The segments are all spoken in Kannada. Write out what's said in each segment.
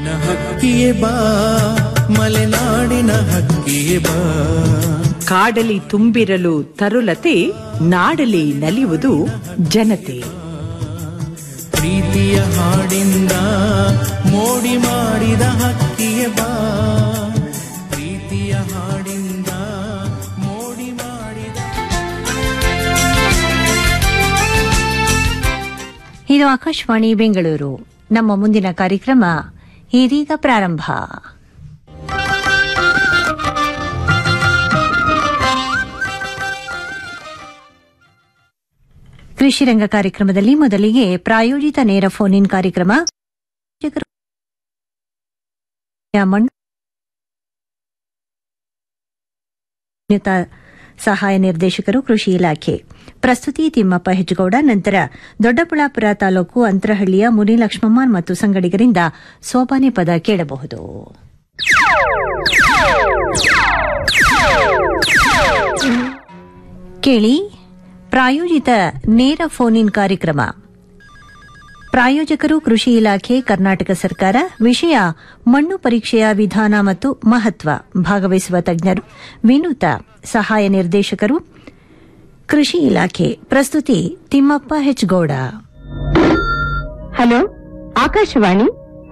ಹಕ್ಕಿಯೇ ಬಾ ಮಲೆನಾಡಿನ ಹಕ್ಕಿಯೇ ಬಾ ಕಾಡಲಿ ತುಂಬಿರಲು ತರುಲತೆ ನಾಡಲಿ ನಲಿಯುವುದು ಜನತೆ ಪ್ರೀತಿಯ ಹಾಡಿಂದ ಮೋಡಿ ಮಾಡಿದ ಹಕ್ಕಿಯೇ ಬಾ ಪ್ರೀತಿಯ ಹಾಡಿಂದ ಮೋಡಿ ಮಾಡಿದ ಇದು ಆಕಾಶವಾಣಿ ಬೆಂಗಳೂರು ನಮ್ಮ ಮುಂದಿನ ಕಾರ್ಯಕ್ರಮ ಇದೀಗ ಪ್ರಾರಂಭ ಕೃಷಿ ರಂಗ ಕಾರ್ಯಕ್ರಮದಲ್ಲಿ ಮೊದಲಿಗೆ ಪ್ರಾಯೋಜಿತ ನೇರ ಫೋನ್ ಇನ್ ಕಾರ್ಯಕ್ರಮ ಮಣ್ಣು ನಿಯುಕ್ತ ಸಹಾಯ ನಿರ್ದೇಶಕರು ಕೃಷಿ ಇಲಾಖೆ ಪ್ರಸ್ತುತಿ ತಿಮ್ಮಪ್ಪ ಹೆಜ್ಗೌಡ ನಂತರ ದೊಡ್ಡಬಳ್ಳಾಪುರ ತಾಲೂಕು ಅಂತರಹಳ್ಳಿಯ ಮುನಿಲಕ್ಷ್ಮಮ್ಮ ಮತ್ತು ಸಂಗಡಿಗರಿಂದ ಸೋಪಾನೆ ಪದ ಕೇಳಬಹುದು ಕೇಳಿ ಪ್ರಾಯೋಜಿತ ನೇರ ಫೋನ್ ಇನ್ ಕಾರ್ಯಕ್ರಮ ಪ್ರಾಯೋಜಕರು ಕೃಷಿ ಇಲಾಖೆ ಕರ್ನಾಟಕ ಸರ್ಕಾರ ವಿಷಯ ಮಣ್ಣು ಪರೀಕ್ಷೆಯ ವಿಧಾನ ಮತ್ತು ಮಹತ್ವ ಭಾಗವಹಿಸುವ ತಜ್ಞರು ವಿನೂತ ಸಹಾಯ ನಿರ್ದೇಶಕರು ಕೃಷಿ ಇಲಾಖೆ ಪ್ರಸ್ತುತಿ ತಿಮ್ಮಪ್ಪ ಹೆಚ್ಗೌಡ ಹಲೋ ಆಕಾಶವಾಣಿ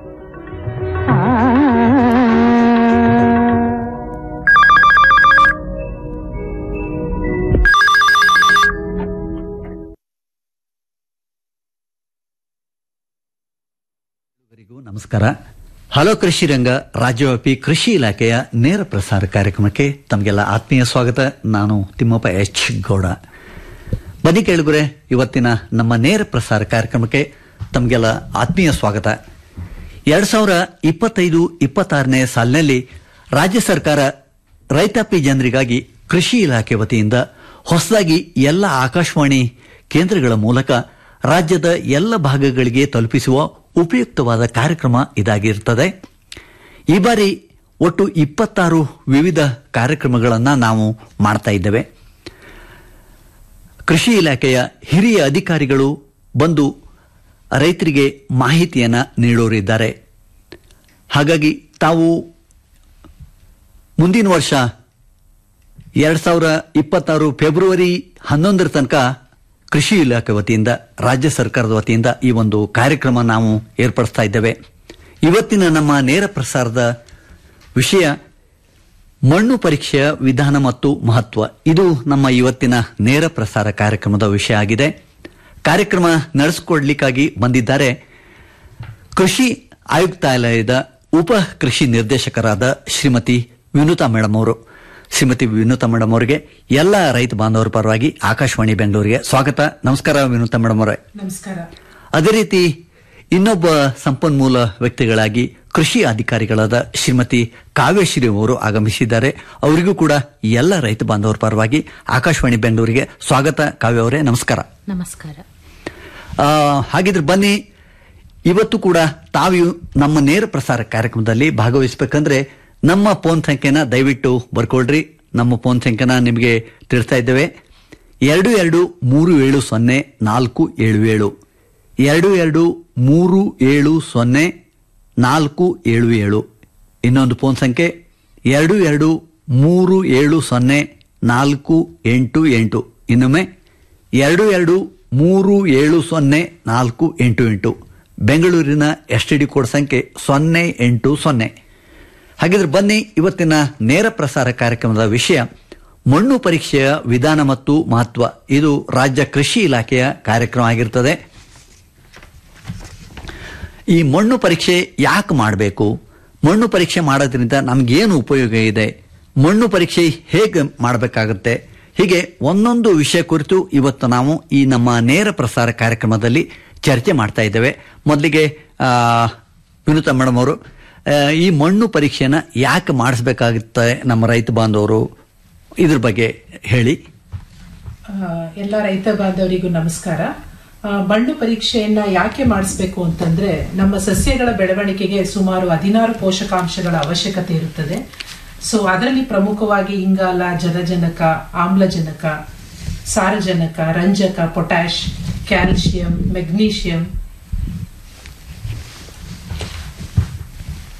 ಎಲ್ಲರಿಗೂ ನಮಸ್ಕಾರ ಹಲೋ ಕೃಷಿ ರಂಗ ರಾಜ್ಯವ್ಯಾಪಿ ಕೃಷಿ ಇಲಾಖೆಯ ನೇರ ಪ್ರಸಾರ ಕಾರ್ಯಕ್ರಮಕ್ಕೆ ತಮಗೆಲ್ಲ ಆತ್ಮೀಯ ಸ್ವಾಗತ ನಾನು ತಿಮ್ಮಪ್ಪ ಎಚ್ ಗೌಡ ಬನ್ನಿ ಕೇಳಿಗುರೆ ಇವತ್ತಿನ ನಮ್ಮ ನೇರ ಪ್ರಸಾರ ಕಾರ್ಯಕ್ರಮಕ್ಕೆ ತಮಗೆಲ್ಲ ಆತ್ಮೀಯ ಸ್ವಾಗತ ಎರಡ್ ಸಾವಿರ ಇಪ್ಪತ್ತೈದು ಇಪ್ಪತ್ತಾರನೇ ಸಾಲಿನಲ್ಲಿ ರಾಜ್ಯ ಸರ್ಕಾರ ರೈತಾಪಿ ಜನರಿಗಾಗಿ ಕೃಷಿ ಇಲಾಖೆ ವತಿಯಿಂದ ಹೊಸದಾಗಿ ಎಲ್ಲ ಆಕಾಶವಾಣಿ ಕೇಂದ್ರಗಳ ಮೂಲಕ ರಾಜ್ಯದ ಎಲ್ಲ ಭಾಗಗಳಿಗೆ ತಲುಪಿಸುವ ಉಪಯುಕ್ತವಾದ ಕಾರ್ಯಕ್ರಮ ಇದಾಗಿರುತ್ತದೆ ಈ ಬಾರಿ ಒಟ್ಟು ಇಪ್ಪತ್ತಾರು ವಿವಿಧ ಕಾರ್ಯಕ್ರಮಗಳನ್ನು ನಾವು ಮಾಡ್ತಾ ಇದ್ದೇವೆ ಕೃಷಿ ಇಲಾಖೆಯ ಹಿರಿಯ ಅಧಿಕಾರಿಗಳು ಬಂದು ರೈತರಿಗೆ ಮಾಹಿತಿಯನ್ನು ನೀಡೋರಿದ್ದಾರೆ ಹಾಗಾಗಿ ತಾವು ಮುಂದಿನ ವರ್ಷ ಎರಡ್ ಸಾವಿರ ಇಪ್ಪತ್ತಾರು ಫೆಬ್ರವರಿ ಹನ್ನೊಂದರ ತನಕ ಕೃಷಿ ಇಲಾಖೆ ವತಿಯಿಂದ ರಾಜ್ಯ ಸರ್ಕಾರದ ವತಿಯಿಂದ ಈ ಒಂದು ಕಾರ್ಯಕ್ರಮ ನಾವು ಏರ್ಪಡಿಸ್ತಾ ಇದ್ದೇವೆ ಇವತ್ತಿನ ನಮ್ಮ ನೇರ ಪ್ರಸಾರದ ವಿಷಯ ಮಣ್ಣು ಪರೀಕ್ಷೆಯ ವಿಧಾನ ಮತ್ತು ಮಹತ್ವ ಇದು ನಮ್ಮ ಇವತ್ತಿನ ನೇರ ಪ್ರಸಾರ ಕಾರ್ಯಕ್ರಮದ ವಿಷಯ ಆಗಿದೆ ಕಾರ್ಯಕ್ರಮ ನಡೆಸಿಕೊಡ್ಲಿಕ್ಕಾಗಿ ಬಂದಿದ್ದಾರೆ ಕೃಷಿ ಆಯುಕ್ತಾಲಯದ ಉಪ ಕೃಷಿ ನಿರ್ದೇಶಕರಾದ ಶ್ರೀಮತಿ ವಿನುತಾ ಮೇಡಮ್ ಅವರು ಶ್ರೀಮತಿ ವಿನುತಾ ಮೇಡಮ್ ಅವರಿಗೆ ಎಲ್ಲ ರೈತ ಬಾಂಧವರ ಪರವಾಗಿ ಆಕಾಶವಾಣಿ ಬೆಂಗಳೂರಿಗೆ ಸ್ವಾಗತ ನಮಸ್ಕಾರ ವಿನುತಾ ಮೇಡಮ್ ಅವರೇ ನಮಸ್ಕಾರ ಅದೇ ರೀತಿ ಇನ್ನೊಬ್ಬ ಸಂಪನ್ಮೂಲ ವ್ಯಕ್ತಿಗಳಾಗಿ ಕೃಷಿ ಅಧಿಕಾರಿಗಳಾದ ಶ್ರೀಮತಿ ಕಾವ್ಯಶ್ರೀ ಅವರು ಆಗಮಿಸಿದ್ದಾರೆ ಅವರಿಗೂ ಕೂಡ ಎಲ್ಲ ರೈತ ಬಾಂಧವರ ಪರವಾಗಿ ಆಕಾಶವಾಣಿ ಬೆಂಗಳೂರಿಗೆ ಸ್ವಾಗತ ಕಾವ್ಯ ಅವರೇ ನಮಸ್ಕಾರ ನಮಸ್ಕಾರ ಆ, ಹಾಗಿದ್ರೆ ಬನ್ನಿ ಇವತ್ತು ಕೂಡ ತಾವು ನಮ್ಮ ನೇರ ಪ್ರಸಾರ ಕಾರ್ಯಕ್ರಮದಲ್ಲಿ ಭಾಗವಹಿಸಬೇಕಂದ್ರೆ ನಮ್ಮ ಫೋನ್ ಸಂಖ್ಯೆನ ದಯವಿಟ್ಟು ಬರ್ಕೊಳ್ರಿ ನಮ್ಮ ಫೋನ್ ಸಂಖ್ಯೆನ ನಿಮಗೆ ತಿಳಿಸ್ತಾ ಇದ್ದೇವೆ ಎರಡು ಎರಡು ಮೂರು ಏಳು ಸೊನ್ನೆ ನಾಲ್ಕು ಏಳು ಏಳು ಎರಡು ಎರಡು ಮೂರು ಏಳು ಸೊನ್ನೆ ನಾಲ್ಕು ಏಳು ಏಳು ಇನ್ನೊಂದು ಫೋನ್ ಸಂಖ್ಯೆ ಎರಡು ಎರಡು ಮೂರು ಏಳು ಸೊನ್ನೆ ನಾಲ್ಕು ಎಂಟು ಎಂಟು ಇನ್ನೊಮ್ಮೆ ಎರಡು ಎರಡು ಮೂರು ಏಳು ಸೊನ್ನೆ ನಾಲ್ಕು ಎಂಟು ಎಂಟು ಬೆಂಗಳೂರಿನ ಎಸ್ ಟಿ ಡಿ ಕೋಡ್ ಸಂಖ್ಯೆ ಸೊನ್ನೆ ಎಂಟು ಸೊನ್ನೆ ಹಾಗಿದ್ರೆ ಬನ್ನಿ ಇವತ್ತಿನ ನೇರ ಪ್ರಸಾರ ಕಾರ್ಯಕ್ರಮದ ವಿಷಯ ಮಣ್ಣು ಪರೀಕ್ಷೆಯ ವಿಧಾನ ಮತ್ತು ಮಹತ್ವ ಇದು ರಾಜ್ಯ ಕೃಷಿ ಇಲಾಖೆಯ ಕಾರ್ಯಕ್ರಮ ಆಗಿರ್ತದೆ ಈ ಮಣ್ಣು ಪರೀಕ್ಷೆ ಯಾಕೆ ಮಾಡಬೇಕು ಮಣ್ಣು ಪರೀಕ್ಷೆ ಮಾಡೋದ್ರಿಂದ ನಮಗೇನು ಉಪಯೋಗ ಇದೆ ಮಣ್ಣು ಪರೀಕ್ಷೆ ಹೇಗೆ ಮಾಡಬೇಕಾಗುತ್ತೆ ಹೀಗೆ ಒಂದೊಂದು ವಿಷಯ ಕುರಿತು ಇವತ್ತು ನಾವು ಈ ನಮ್ಮ ನೇರ ಪ್ರಸಾರ ಕಾರ್ಯಕ್ರಮದಲ್ಲಿ ಚರ್ಚೆ ಮಾಡ್ತಾ ಇದ್ದೇವೆ ಮೊದಲಿಗೆ ಆ, ವಿನುತಾ ಮೇಡಮ್ ಅವರು ಆ, ಈ ಮಣ್ಣು ಪರೀಕ್ಷೆನ ಯಾಕೆ ಮಾಡಿಸ್ಬೇಕಾಗುತ್ತೆ ನಮ್ಮ ರೈತ ಬಾಂಧವರು ಇದ್ರ ಬಗ್ಗೆ ಹೇಳಿ ಆ, ಎಲ್ಲ ರೈತ ಬಾಂಧವರಿಗೂ ನಮಸ್ಕಾರ ಆ, ಮಣ್ಣು ಪರೀಕ್ಷೆಯನ್ನ ಯಾಕೆ ಮಾಡಿಸ್ಬೇಕು ಅಂತಂದ್ರೆ ನಮ್ಮ ಸಸ್ಯಗಳ ಬೆಳವಣಿಗೆಗೆ ಸುಮಾರು ಹದಿನಾರು ಪೋಷಕಾಂಶಗಳ ಅವಶ್ಯಕತೆ ಇರುತ್ತದೆ ಸೊ ಅದರಲ್ಲಿ ಪ್ರಮುಖವಾಗಿ ಇಂಗಾಲ ಜಲಜನಕ ಆಮ್ಲಜನಕ ಸಾರಜನಕ ರಂಜಕ ಪೊಟ್ಯಾಶ್ ಕ್ಯಾಲ್ಸಿಯಂ ಮೆಗ್ನೀಷಿಯಂ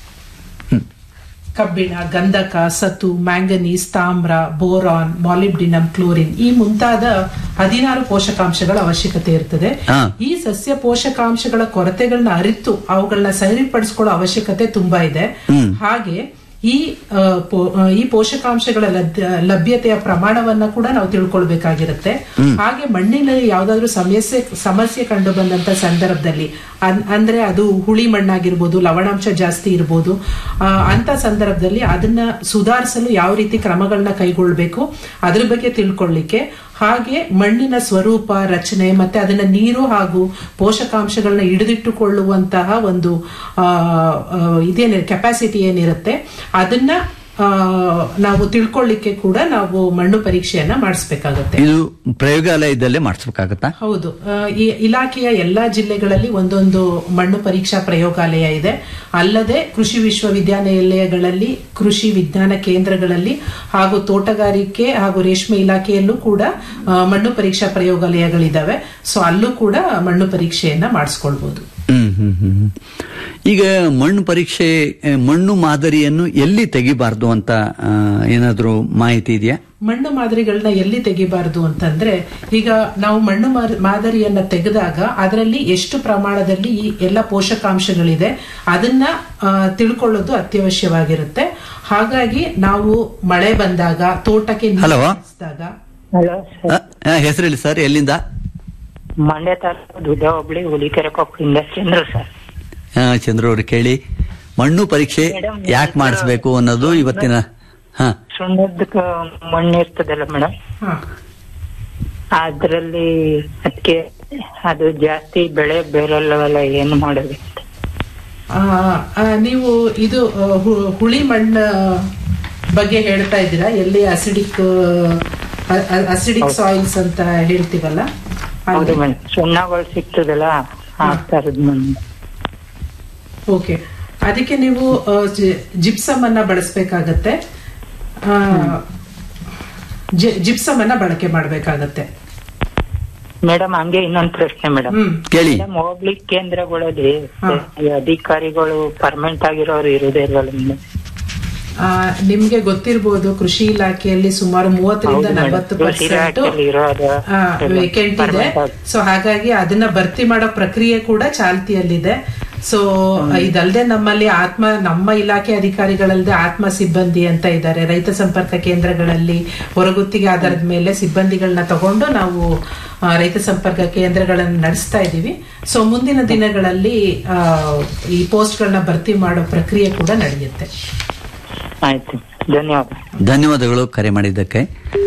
ಕಬ್ಬಿಣ ಗಂಧಕ ಸತು ಮ್ಯಾಂಗನೀಸ್ ತಾಮ್ರ ಬೋರಾನ್ ಮಾಲಿಬ್ಡಿನಮ್ ಕ್ಲೋರಿನ್ ಈ ಮುಂತಾದ ಹದಿನಾರು ಪೋಷಕಾಂಶಗಳ ಅವಶ್ಯಕತೆ ಇರ್ತದೆ ಹಾ. ಈ ಸಸ್ಯ ಪೋಷಕಾಂಶಗಳ ಕೊರತೆಗಳನ್ನ ಅರಿತು ಅವುಗಳನ್ನ ಸರಿಪಡಿಸ್ಕೊಳ್ಳೋ ಅವಶ್ಯಕತೆ ತುಂಬಾ ಇದೆ ಹಾಗೆ ಈ ಆ, ಪೋ- ಆ, ಈ ಪೋಷಕಾಂಶಗಳ ಲಭ್ಯ- ಲಭ್ಯತೆಯ ಪ್ರಮಾಣವನ್ನ ಕೂಡ ನಾವು ತಿಳ್ಕೊಳ್ಬೇಕಾಗಿರುತ್ತೆ ಹಾಗೆ ಮಣ್ಣಿನಲ್ಲಿ ಯಾವ್ದಾದ್ರು ಸಮಸ್ಯೆ ಸಮಸ್ಯೆ ಕಂಡು ಬಂದಂತ ಸಂದರ್ಭದಲ್ಲಿ ಅನ್- ಅಂದ್ರೆ ಅದು ಹುಳಿ ಮಣ್ಣಾಗಿರ್ಬೋದು ಲವಣಾಂಶ ಜಾಸ್ತಿ ಇರ್ಬೋದು ಆ, ಅಂತ ಸಂದರ್ಭದಲ್ಲಿ ಅದನ್ನ ಸುಧಾರಿಸಲು ಯಾವ ರೀತಿ ಕ್ರಮಗಳನ್ನ ಕೈಗೊಳ್ಬೇಕು ಅದ್ರ ಬಗ್ಗೆ ತಿಳ್ಕೊಳ್ಳಿಕ್ಕೆ ಹಾಗೆ ಮಣ್ಣಿನ ಸ್ವರೂಪ ರಚನೆ ಮತ್ತೆ ಅದನ್ನ ನೀರು ಹಾಗೂ ಪೋಷಕಾಂಶಗಳನ್ನ ಹಿಡಿದಿಟ್ಟುಕೊಳ್ಳುವಂತಹ ಒಂದು ಆ, ಆ, ಇದೇನ ಕೆಪಾಸಿಟಿ ಏನಿರುತ್ತೆ ಅದನ್ನ ಆ, ನಾವು ತಿಳ್ಕೊಳ್ಳಿಕ್ಕೆ ಕೂಡ ನಾವು ಮಣ್ಣು ಪರೀಕ್ಷೆಯನ್ನ ಮಾಡಿಸ್ಬೇಕಾಗತ್ತೆ ಇದು ಪ್ರಯೋಗಾಲಯದಲ್ಲೇ ಮಾಡಿಸ್ಬೇಕಾಗತ್ತಾ ಹೌದು ಆ, ಈ ಇಲಾಖೆಯ ಎಲ್ಲಾ ಜಿಲ್ಲೆಗಳಲ್ಲಿ ಒಂದೊಂದು ಮಣ್ಣು ಪರೀಕ್ಷಾ ಪ್ರಯೋಗಾಲಯ ಇದೆ ಅಲ್ಲದೆ ಕೃಷಿ ವಿಶ್ವವಿದ್ಯಾನಿಲಯಗಳಲ್ಲಿ ಕೃಷಿ ವಿಜ್ಞಾನ ಕೇಂದ್ರಗಳಲ್ಲಿ ಹಾಗೂ ತೋಟಗಾರಿಕೆ ಹಾಗೂ ರೇಷ್ಮೆ ಇಲಾಖೆಯಲ್ಲೂ ಕೂಡ ಆ, ಮಣ್ಣು ಪರೀಕ್ಷಾ ಪ್ರಯೋಗಾಲಯಗಳಿದಾವೆ ಸೊ ಅಲ್ಲೂ ಕೂಡ ಮಣ್ಣು ಪರೀಕ್ಷೆಯನ್ನ ಮಾಡಿಸ್ಕೊಳ್ಬಹುದು ಹ್ಮ್ ಹ್ಮ್ ಹ್ಮ್ ಹ್ಮ್. ಈಗ ಮಣ್ಣು ಪರೀಕ್ಷೆ ಆ, ಮಣ್ಣು ಮಾದರಿಯನ್ನು ಎಲ್ಲಿ ತೆಗಿಬಾರ್ದು ಅಂತ ಆ, ಏನಾದ್ರೂ ಮಾಹಿತಿ ಇದೆಯಾ ಮಣ್ಣು ಮಾದರಿಗಳನ್ನ ಎಲ್ಲಿ ತೆಗಿಬಾರದು ಅಂತಂದ್ರೆ ಈಗ ನಾವು ಮಣ್ಣು ಮಾರ್- ಮಾದರಿಯನ್ನ ತೆಗೆದಾಗ ಅದರಲ್ಲಿ ಎಷ್ಟು ಪ್ರಮಾಣದಲ್ಲಿ ಈ ಎಲ್ಲ ಪೋಷಕಾಂಶಗಳಿದೆ ಅದನ್ನ ಆ, ತಿಳ್ಕೊಳ್ಳೋದು ಅತ್ಯವಶ್ಯವಾಗಿರುತ್ತೆ ಹಾಗಾಗಿ ನಾವು ಮಳೆ ಬಂದಾಗ ತೋಟಕ್ಕೆ ನೀರು ಹಲೋ. ಹಾಯಿಸಿದಾಗ ಹಲೋ ಸರ್ ಹೆಸರು ಹೇಳಿ ಸರ್ ಎಲ್ಲಿಂದ ಮಂಡ್ಯ ತಾಲೂಕು ದುಡ್ಡ ಹೋಬಳಿ ಹುಲಿಕೆರೆ ಕೊಪ್ಪಳಿಂದ ಚಂದ್ರು ಸರ್ ಆ, ಚಂದ್ರ ಅವರು ಕೇಳಿ ಮಣ್ಣು ಪರೀಕ್ಷೆ ಮೇಡಮ್, ಯಾಕೆ ಮಾಡಿಸ್ಬೇಕು ಅನ್ನೋದು ಇವತ್ತಿನ ಹಾ ಸುಣ್ಣದ ಮಣ್ಣು ಇರ್ತದಲ್ಲ ಮೇಡಮ್ ಹಾ ಅದ್ರಲ್ಲಿ ಅದಕ್ಕೆ ಅದು ಜಾಸ್ತಿ ಬೆಳೆ ಬೇರಲ್ಲವಲ್ಲ ಏನು ಮಾಡಬೇಕು ಆ, ಆ, ನೀವು ಇದು ಆ, ಹು- ಹುಳಿ ಮಣ್ಣು ಬಗ್ಗೆ ಹೇಳ್ತಾ ಇದ್ದೀರಾ ಎಲ್ಲಿ ಅಸಿಡಿಕ್ ಅಸಿಡಿಕ್ ಸಾಯಿಲ್ಸ್ ಅಂತ ಹೇಳ್ತೀವಲ್ಲ ಹೌದು ಅಲ್ಲಿ ಮೇಡಮ್ ಸುಣ್ಣಗಳು ಸಿಗ್ತದಲ್ಲ ಆ ತರದ್ ಮಣ್ಣು ಓಕೆ ಅದಕ್ಕೆ ನೀವು ಜಿಪ್ಸಮ್ ಅನ್ನ ಬಳಸಬೇಕಾಗತ್ತೆ ಜಿಪ್ಸಮ್ ಅನ್ನ ಬಳಕೆ ಮಾಡಬೇಕಾಗತ್ತೆ ಮೇಡಮ್ ಹಂಗೆ ಇನ್ನೊಂದ್ ಪ್ರಶ್ನೆ ಮೇಡಮ್ ಹ್ಮ್ ಕೇಳಿ ಮೇಡಮ್ ಹೋಗ್ಲಿ ಕೇಂದ್ರಗಳಲ್ಲಿ ಹಾ. ಈ ಅಧಿಕಾರಿಗಳು ಪರ್ಮನೆಂಟ್ ಆಗಿರೋರು ಇರುದೇ ಇಲ್ವಲ್ಲ ಮೇಡಮ್ ಆ, ನಿಮ್ಗೆ ಗೊತ್ತಿರ್ಬೋದು ಕೃಷಿ ಇಲಾಖೆಯಲ್ಲಿ ಸುಮಾರು ಮೂವತ್ತರಿಂದ ಹೌದು madam. ನಲವತ್ತು ಕೃಷಿ ಪರ್ಸೆಂಟ್ ಇಲಾಖೆಯಲ್ಲಿ ಇರೋದು ವೇಕೆಂಟ್ ಇದೆ permanent ಆಗಿ. ಸೊ ಹಾಗಾಗಿ ಅದನ್ನ ಭರ್ತಿ ಮಾಡೋ ಪ್ರಕ್ರಿಯೆ ಕೂಡ ಚಾಲ್ತಿಯಲ್ಲಿದೆ ಸೊ ಇದಲ್ಲದೆ ನಮ್ಮಲ್ಲಿ ಆತ್ಮ ನಮ್ಮ ಇಲಾಖೆ ಅಧಿಕಾರಿಗಳಲ್ಲದೆ ಆತ್ಮ ಸಿಬ್ಬಂದಿ ಅಂತ ಇದ್ದಾರೆ ರೈತ ಸಂಪರ್ಕ ಕೇಂದ್ರಗಳಲ್ಲಿ ಹೊರಗುತ್ತಿಗೆ ಆಧಾರದ ಮೇಲೆ ಸಿಬ್ಬಂದಿಗಳನ್ನ ತಗೊಂಡು ನಾವು ಆ, ರೈತ ಸಂಪರ್ಕ ಕೇಂದ್ರಗಳನ್ನು ನಡೆಸ್ತಾ ಇದ್ದೀವಿ ಸೊ ಮುಂದಿನ ದಿನಗಳಲ್ಲಿ ಆ, ಈ ಪೋಸ್ಟ್ಗಳನ್ನ ಭರ್ತಿ ಮಾಡೋ ಪ್ರಕ್ರಿಯೆ ಕೂಡ ನಡೆಯುತ್ತೆ ಆಯ್ತು ಧನ್ಯವಾದ ಧನ್ಯವಾದಗಳು ಕರೆ ಮಾಡಿದ್ದಕ್ಕೆ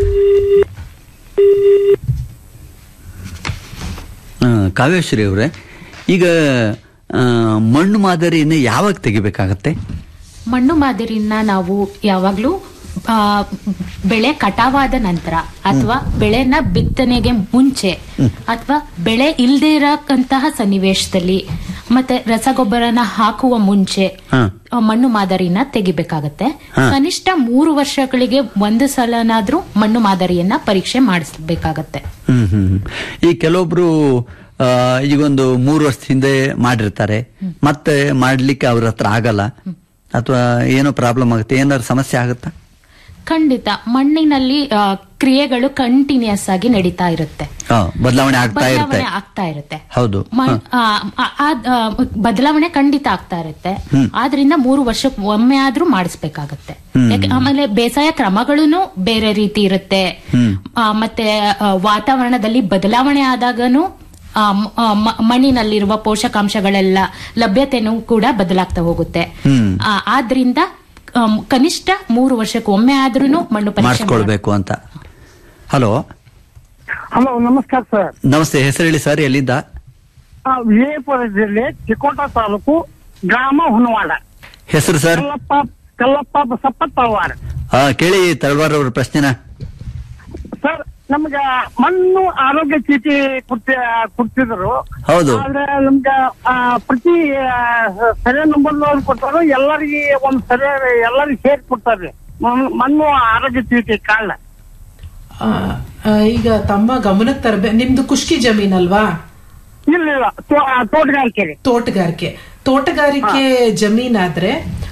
ಆ, ಕಾವ್ಯಶ್ರೀ ಅವರೇ ಈಗ ಆ, ಮಣ್ಣು ಮಾದರಿಯನ್ನು ಯಾವಾಗ ತೆಗಿಬೇಕಾಗತ್ತೆ ಮಣ್ಣು ಮಾದರಿನ ನಾವು ಯಾವಾಗ್ಲೂ ಆ, ಬೆಳೆ ಕಟಾವಾದ ನಂತರ ಅಥವಾ ಬೆಳೆನ ಬಿತ್ತನೆಗೆ ಮುಂಚೆ ಅಥವಾ ಬೆಳೆ ಇಲ್ದೇ ಇರಕ್ಕಂತಹ ಸನ್ನಿವೇಶದಲ್ಲಿ ಮತ್ತೆ ರಸಗೊಬ್ಬರನ ಹಾಕುವ ಮುಂಚೆ ಹಾ. ಆ, ಮಣ್ಣು ಮಾದರಿನ ತೆಗಿಬೇಕಾಗತ್ತೆ ಹಾ. ಕನಿಷ್ಠ ಮೂರು ವರ್ಷಗಳಿಗೆ ಒಂದು ಸಲನಾದ್ರೂ ಮಣ್ಣು ಮಾದರಿಯನ್ನ ಪರೀಕ್ಷೆ ಮಾಡಿಸ್ಬೇಕಾಗತ್ತೆ ಹ್ಮ್ ಹ್ಮ್ ಹ್ಮ್. ಈ ಕೆಲವೊಬ್ರು ಆ, ಈಗೊಂದು ಮೂರು ವರ್ಷದ ಹಿಂದೆ ಮಾಡಿರ್ತಾರೆ ಮತ್ತೆ ಮಾಡ್ಲಿಕ್ಕೆ ಅವ್ರ ಹತ್ರ ಆಗಲ್ಲ ಅಥವಾ ಏನೋ ಪ್ರಾಬ್ಲಮ್ ಆಗುತ್ತೆ ಏನಾದ್ರು ಸಮಸ್ಯೆ ಆಗುತ್ತಾ ಖಂಡಿತ ಮಣ್ಣಿನಲ್ಲಿ ಆ, ಕ್ರಿಯೆಗಳು ಕಂಟಿನ್ಯೂಸ್ ಆಗಿ ನಡೀತಾ ಇರುತ್ತೆ ಆ, ಬದಲಾವಣೆ ಆಗ್ತಾ ಇರುತ್ತೆ ಬದಲಾವಣೆ ಆಗ್ತಾ ಇರುತ್ತೆ ಹೌದು ಮಣ್- ಆ, ಆ- ಆ- ಆ, ಬದಲಾವಣೆ ಖಂಡಿತ ಆಗ್ತಾ ಇರುತ್ತೆ ಆದ್ರಿಂದ ಮೂರು ವರ್ಷಕ್ಕೆ ಒಮ್ಮೆ ಆದ್ರೂ ಮಾಡಿಸ್ಬೇಕಾಗತ್ತೆ ಯಾಕೆ ಆಮೇಲೆ ಬೇಸಾಯ ಕ್ರಮಗಳೂ ಬೇರೆ ರೀತಿ ಇರುತ್ತೆ ಆ, ಮತ್ತೆ ಆ, ವಾತಾವರಣದಲ್ಲಿ ಬದಲಾವಣೆ ಆದಾಗನು ಆ, ಮ್- ಆ, ಮ- ಮಣ್ಣಿನಲ್ಲಿರುವ ಪೋಷಕಾಂಶಗಳೆಲ್ಲ ಲಭ್ಯತೆನೂ ಕೂಡ ಬದಲಾಗ್ತಾ ಹೋಗುತ್ತೆ ಹ್ಮ್. ಆ, ಆದ್ರಿಂದ ಆಮ್, ಕನಿಷ್ಠ ಮೂರು ವರ್ಷಕ್ಕೆ ಒಮ್ಮೆ ಆದ್ರೂ ಮಣ್ಣು ಪರೀಕ್ಷೆ ಮಾಡಿಸ್ಕೊಳ್ಬೇಕು ಅಂತ ಹಲೋ ಹಲೋ ನಮಸ್ಕಾರ ಸರ್ ನಮಸ್ತೆ ಹೆಸರು ಹೇಳಿ ಸರ್ ಎಲ್ಲಿಂದ ಆ, ವಿಜಯಪುರ ಜಿಲ್ಲೆ ಚಿಕ್ಕೋಟ ತಾಲೂಕು ಗ್ರಾಮ ಹುನವಾಡ ಹೆಸರು ಸರ್ ಕಲ್ಲಪ್ಪ ಕಲ್ಲಪ್ಪ ಬಸಪ್ಪ ತಳವಾರ ಆ, ಕೇಳಿ ತಳವಾರ್ ಅವ್ರ ಪ್ರಶ್ನೆನ ಸರ್ ನಮ್ಗ ಮಣ್ಣು ಆರೋಗ್ಯ ಚೀಟಿ ಕೊಡ್ತಿ ಕೊಡ್ತಿದ್ರು ಹೌದು. ಆದ್ರೆ ನಮ್ಗ ಆ, ಪ್ರತಿ ಸರಿಯ ನಂಬರ್ ಕೊಡ್ತಾರ ಎಲ್ಲರಿಗೆ ಒಂದ್ ಸರಿಯ ಎಲ್ಲರಿಗೆ ಸೇರಿ ಕೊಡ್ತಾರ್ರಿ ಮಣ್ಣು- ಮಣ್ಣು ಆರೋಗ್ಯ ಚೀಟಿ ಕಾರ್ಡ್ ಆ, ಆ, ಈಗ ತಮ್ಮ ಗಮನಕ್ಕೆ ತರಬೇಕು ನಿಮ್ದು ಕುಷ್ಕಿ ಜಮೀನಲ್ವಾ ಇಲ್ಲ ಇಲ್ಲ ತೋ- ಆ, ತೋಟಗಾರಿಕೆ ರೀ ತೋಟಗಾರಿಕೆ ತೋಟಗಾರಿಕೆ ಜಮೀನಾದ್ರೆ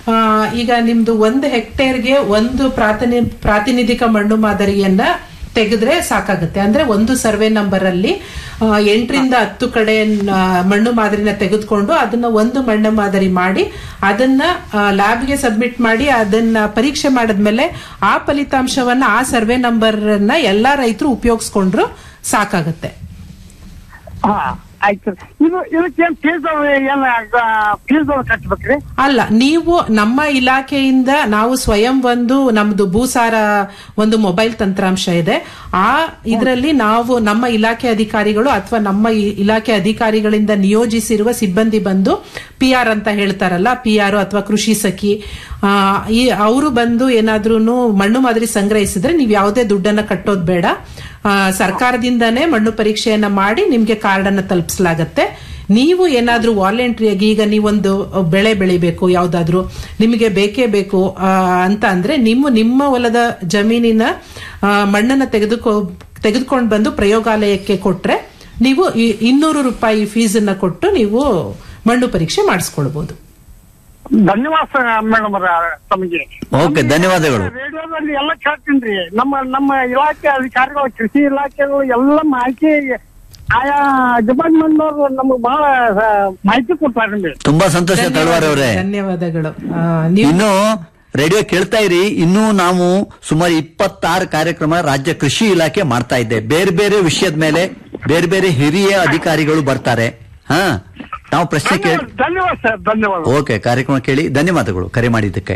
ಆ, ಈಗ ನಿಮ್ದು ಒಂದು ಹೆಕ್ಟೇರ್ಗೆ ಒಂದು ಪ್ರಾತಿನಿ ಪ್ರಾತಿನಿಧಿಕ ಮಣ್ಣು ಮಾದರಿಯನ್ನ ತೆಗೆದ್ರೆ ಸಾಕಾಗುತ್ತೆ ಅಂದ್ರೆ ಒಂದು ಸರ್ವೆ ನಂಬರ್ ಅಲ್ಲಿ ಆ, ಎಂಟರಿಂದ ಹತ್ತು ಕಡೆ ನ- ಮಣ್ಣು ಮಾದರಿನ ತೆಗೆದುಕೊಂಡು ಅದನ್ನ ಒಂದು ಮಣ್ಣು ಮಾದರಿ ಮಾಡಿ ಅದನ್ನ ಲ್ಯಾಬ್ಗೆ ಸಬ್ಮಿಟ್ ಮಾಡಿ ಅದನ್ನ ಪರೀಕ್ಷೆ ಮಾಡಿದ್ಮೇಲೆ ಆ ಫಲಿತಾಂಶವನ್ನ ಆ ಸರ್ವೆ ನಂಬರ್ ನ ಎಲ್ಲಾ ರೈತರು ಉಪಯೋಗಿಸ್ಕೊಂಡ್ರು ಸಾಕಾಗುತ್ತೆ ಹಾ ಆಯ್ತು ಇದು ಇದಕ್ಕೇನ್ ಫೀಸ್ ಏನ್ ಫೀಸ್ ಕಟ್ಬೇಕ್ರಿ ಅಲ್ಲ ನೀವು ನಮ್ಮ ಇಲಾಖೆಯಿಂದ ನಾವು ಸ್ವಯಂ ಒಂದು ನಮ್ದು ಭೂಸಾರ ಒಂದು ಮೊಬೈಲ್ ತಂತ್ರಾಂಶ ಇದೆ ಆ ಇದರಲ್ಲಿ ನಾವು ನಮ್ಮ ಇಲಾಖೆ ಅಧಿಕಾರಿಗಳು ಅಥವಾ ನಮ್ಮ ಇ- ಇಲಾಖೆ ಅಧಿಕಾರಿಗಳಿಂದ ನಿಯೋಜಿಸಿರುವ ಸಿಬ್ಬಂದಿ ಬಂದು ಪಿ ಆರ್ ಅಂತ ಹೇಳ್ತಾರಲ್ಲ ಪಿ ಆರ್ ಅಥವಾ ಕೃಷಿ ಸಖಿ ಆ, ಈ ಅವರು ಬಂದು ಏನಾದ್ರೂ ಮಣ್ಣು ಮಾದರಿ ಸಂಗ್ರಹಿಸಿದ್ರೆ ನೀವು ಯಾವುದೇ ದುಡ್ಡನ್ನ ಕಟ್ಟೋದು ಬೇಡ ಆ, ಸರ್ಕಾರದಿಂದನೇ ಮಣ್ಣು ಪರೀಕ್ಷೆಯನ್ನ ಮಾಡಿ ನಿಮ್ಗೆ ಕಾರ್ಡ್ ಅನ್ನ ತಲುಪಿಸಲಾಗತ್ತೆ ನೀವು ಏನಾದ್ರೂ ವಾಲಂಟ್ರಿಯಾಗಿ ಈಗ ನೀವೊಂದು ಬೆಳೆ ಬೆಳಿಬೇಕು ಯಾವ್ದಾದ್ರು ನಿಮಗೆ ಬೇಕೇ ಬೇಕು ಆ, ಅಂತ ಅಂದ್ರೆ ನಿಮ್ಮ ನಿಮ್ಮ ಹೊಲದ ಜಮೀನಿನ ಆ, ಮಣ್ಣನ್ನ ತೆಗೆದುಕೊ ತೆಗೆದುಕೊಂಡು ಬಂದು ಪ್ರಯೋಗಾಲಯಕ್ಕೆ ಕೊಟ್ರೆ ನೀವು ಈ ಇನ್ನೂರು ರೂಪಾಯಿ ಫೀಸನ್ನ ಕೊಟ್ಟು ನೀವು ಮಣ್ಣು ಪರೀಕ್ಷೆ ಮಾಡಿಸ್ಕೊಳ್ಬಹುದು ಧನ್ಯವಾದ ಮೇಡಮ್ ತಮಗೆ ಓಕೆ ಧನ್ಯವಾದಗಳು ರೇಡಿಯೋದಲ್ಲಿ ಎಲ್ಲ ಕೇಳ್ತೀನಿ ನಮ್ಮ ನಮ್ಮ ಇಲಾಖೆ ಅಧಿಕಾರಿಗಳು ಕೃಷಿ ಇಲಾಖೆಗಳು ಎಲ್ಲ ಮಾಹಿತಿ ಆಯಾ ಡಿಪಾರ್ಟ್ಮೆಂಟ್ ಅವರು ನಮ್ಗೆ ಬಹಳ ಆ, ಮಾಹಿತಿ ಕೊಡ್ತಾರೆ ತುಂಬಾ ಸಂತೋಷ ತಳವಾರ ಅವರೇ ಧನ್ಯವಾದಗಳು ಆ, ನೀವು ಇನ್ನು ರೇಡಿಯೋ ಕೇಳ್ತಾ ಇರಿ ಇನ್ನೂ ನಾವು ಸುಮಾರು ಇಪ್ಪತ್ತಾರು ಕಾರ್ಯಕ್ರಮ ರಾಜ್ಯ ಕೃಷಿ ಇಲಾಖೆ ಮಾಡ್ತಾ ಇದ್ದೆ ಬೇರೆ ಬೇರೆ ವಿಷಯದ ಮೇಲೆ ಬೇರೆ ಬೇರೆ ಹಿರಿಯ ಅಧಿಕಾರಿಗಳು ಬರ್ತಾರೆ ಹಾ ನಾವು ಪ್ರಶ್ನೆ ಕೇಳಿ ಧನ್ಯವಾದ ಸರ್ ಧನ್ಯವಾದ ಓಕೆ ಕಾರ್ಯಕ್ರಮ ಕೇಳಿ ಧನ್ಯವಾದಗಳು ಕರೆ ಮಾಡಿದ್ದಕ್ಕೆ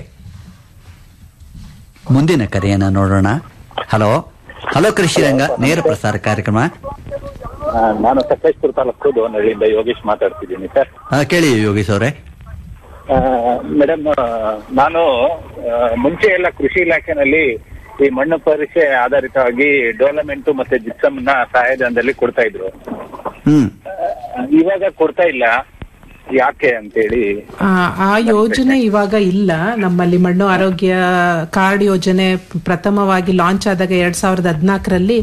ಮುಂದಿನ ಕರೆಯನ್ನ ನೋಡೋಣ ಹಲೋ ಹಲೋ ಕೃಷಿ ರಂಗ ನೇರ ಪ್ರಸಾರ ಕಾರ್ಯಕ್ರಮ ಆ, ನಾನು ಸಕಲೇಶ್ಪುರ ತಾಲೂಕು ದೋನಹಳ್ಳಿಯಿಂದ ಯೋಗೇಶ್ ಮಾತಾಡ್ತಿದ್ದೀನಿ ಸರ್ ಹಾ, ಕೇಳಿ ಯೋಗೀಶ್ ಅವರೇ ಮೇಡಮ್ ನಾನು ಆ, ಮುಂಚೆ ಎಲ್ಲ ಕೃಷಿ ಇಲಾಖೆನಲ್ಲಿ ಈ ಮಣ್ಣು ಪರೀಕ್ಷೆ ಆಧಾರಿತವಾಗಿ ಡೆವಲಪ್ಮೆಂಟ್ ಮತ್ತೆ ಜಿಪ್ಸಮ್ ನ ಸಹಾಯಧನದಲ್ಲಿ ಕೊಡ್ತಾ ಇದ್ರು ಹ್ಮ್ ಆ, ಇವಾಗ ಕೊಡ್ತಾ ಇಲ್ಲ ಯಾಕೆ ಅಂತೇಳಿ ಆ, ಆ ಯೋಜನೆ ಇವಾಗ ಇಲ್ಲ ನಮ್ಮಲ್ಲಿ ಮಣ್ಣು ಆರೋಗ್ಯ ಕಾರ್ಡ್ ಯೋಜನೆ ಪ್ರಥಮವಾಗಿ ಲಾಂಚ್ ಆದಾಗ ಎರಡ್ ಸಾವಿರದ ಹದಿನಾಲ್ಕರಲ್ಲಿ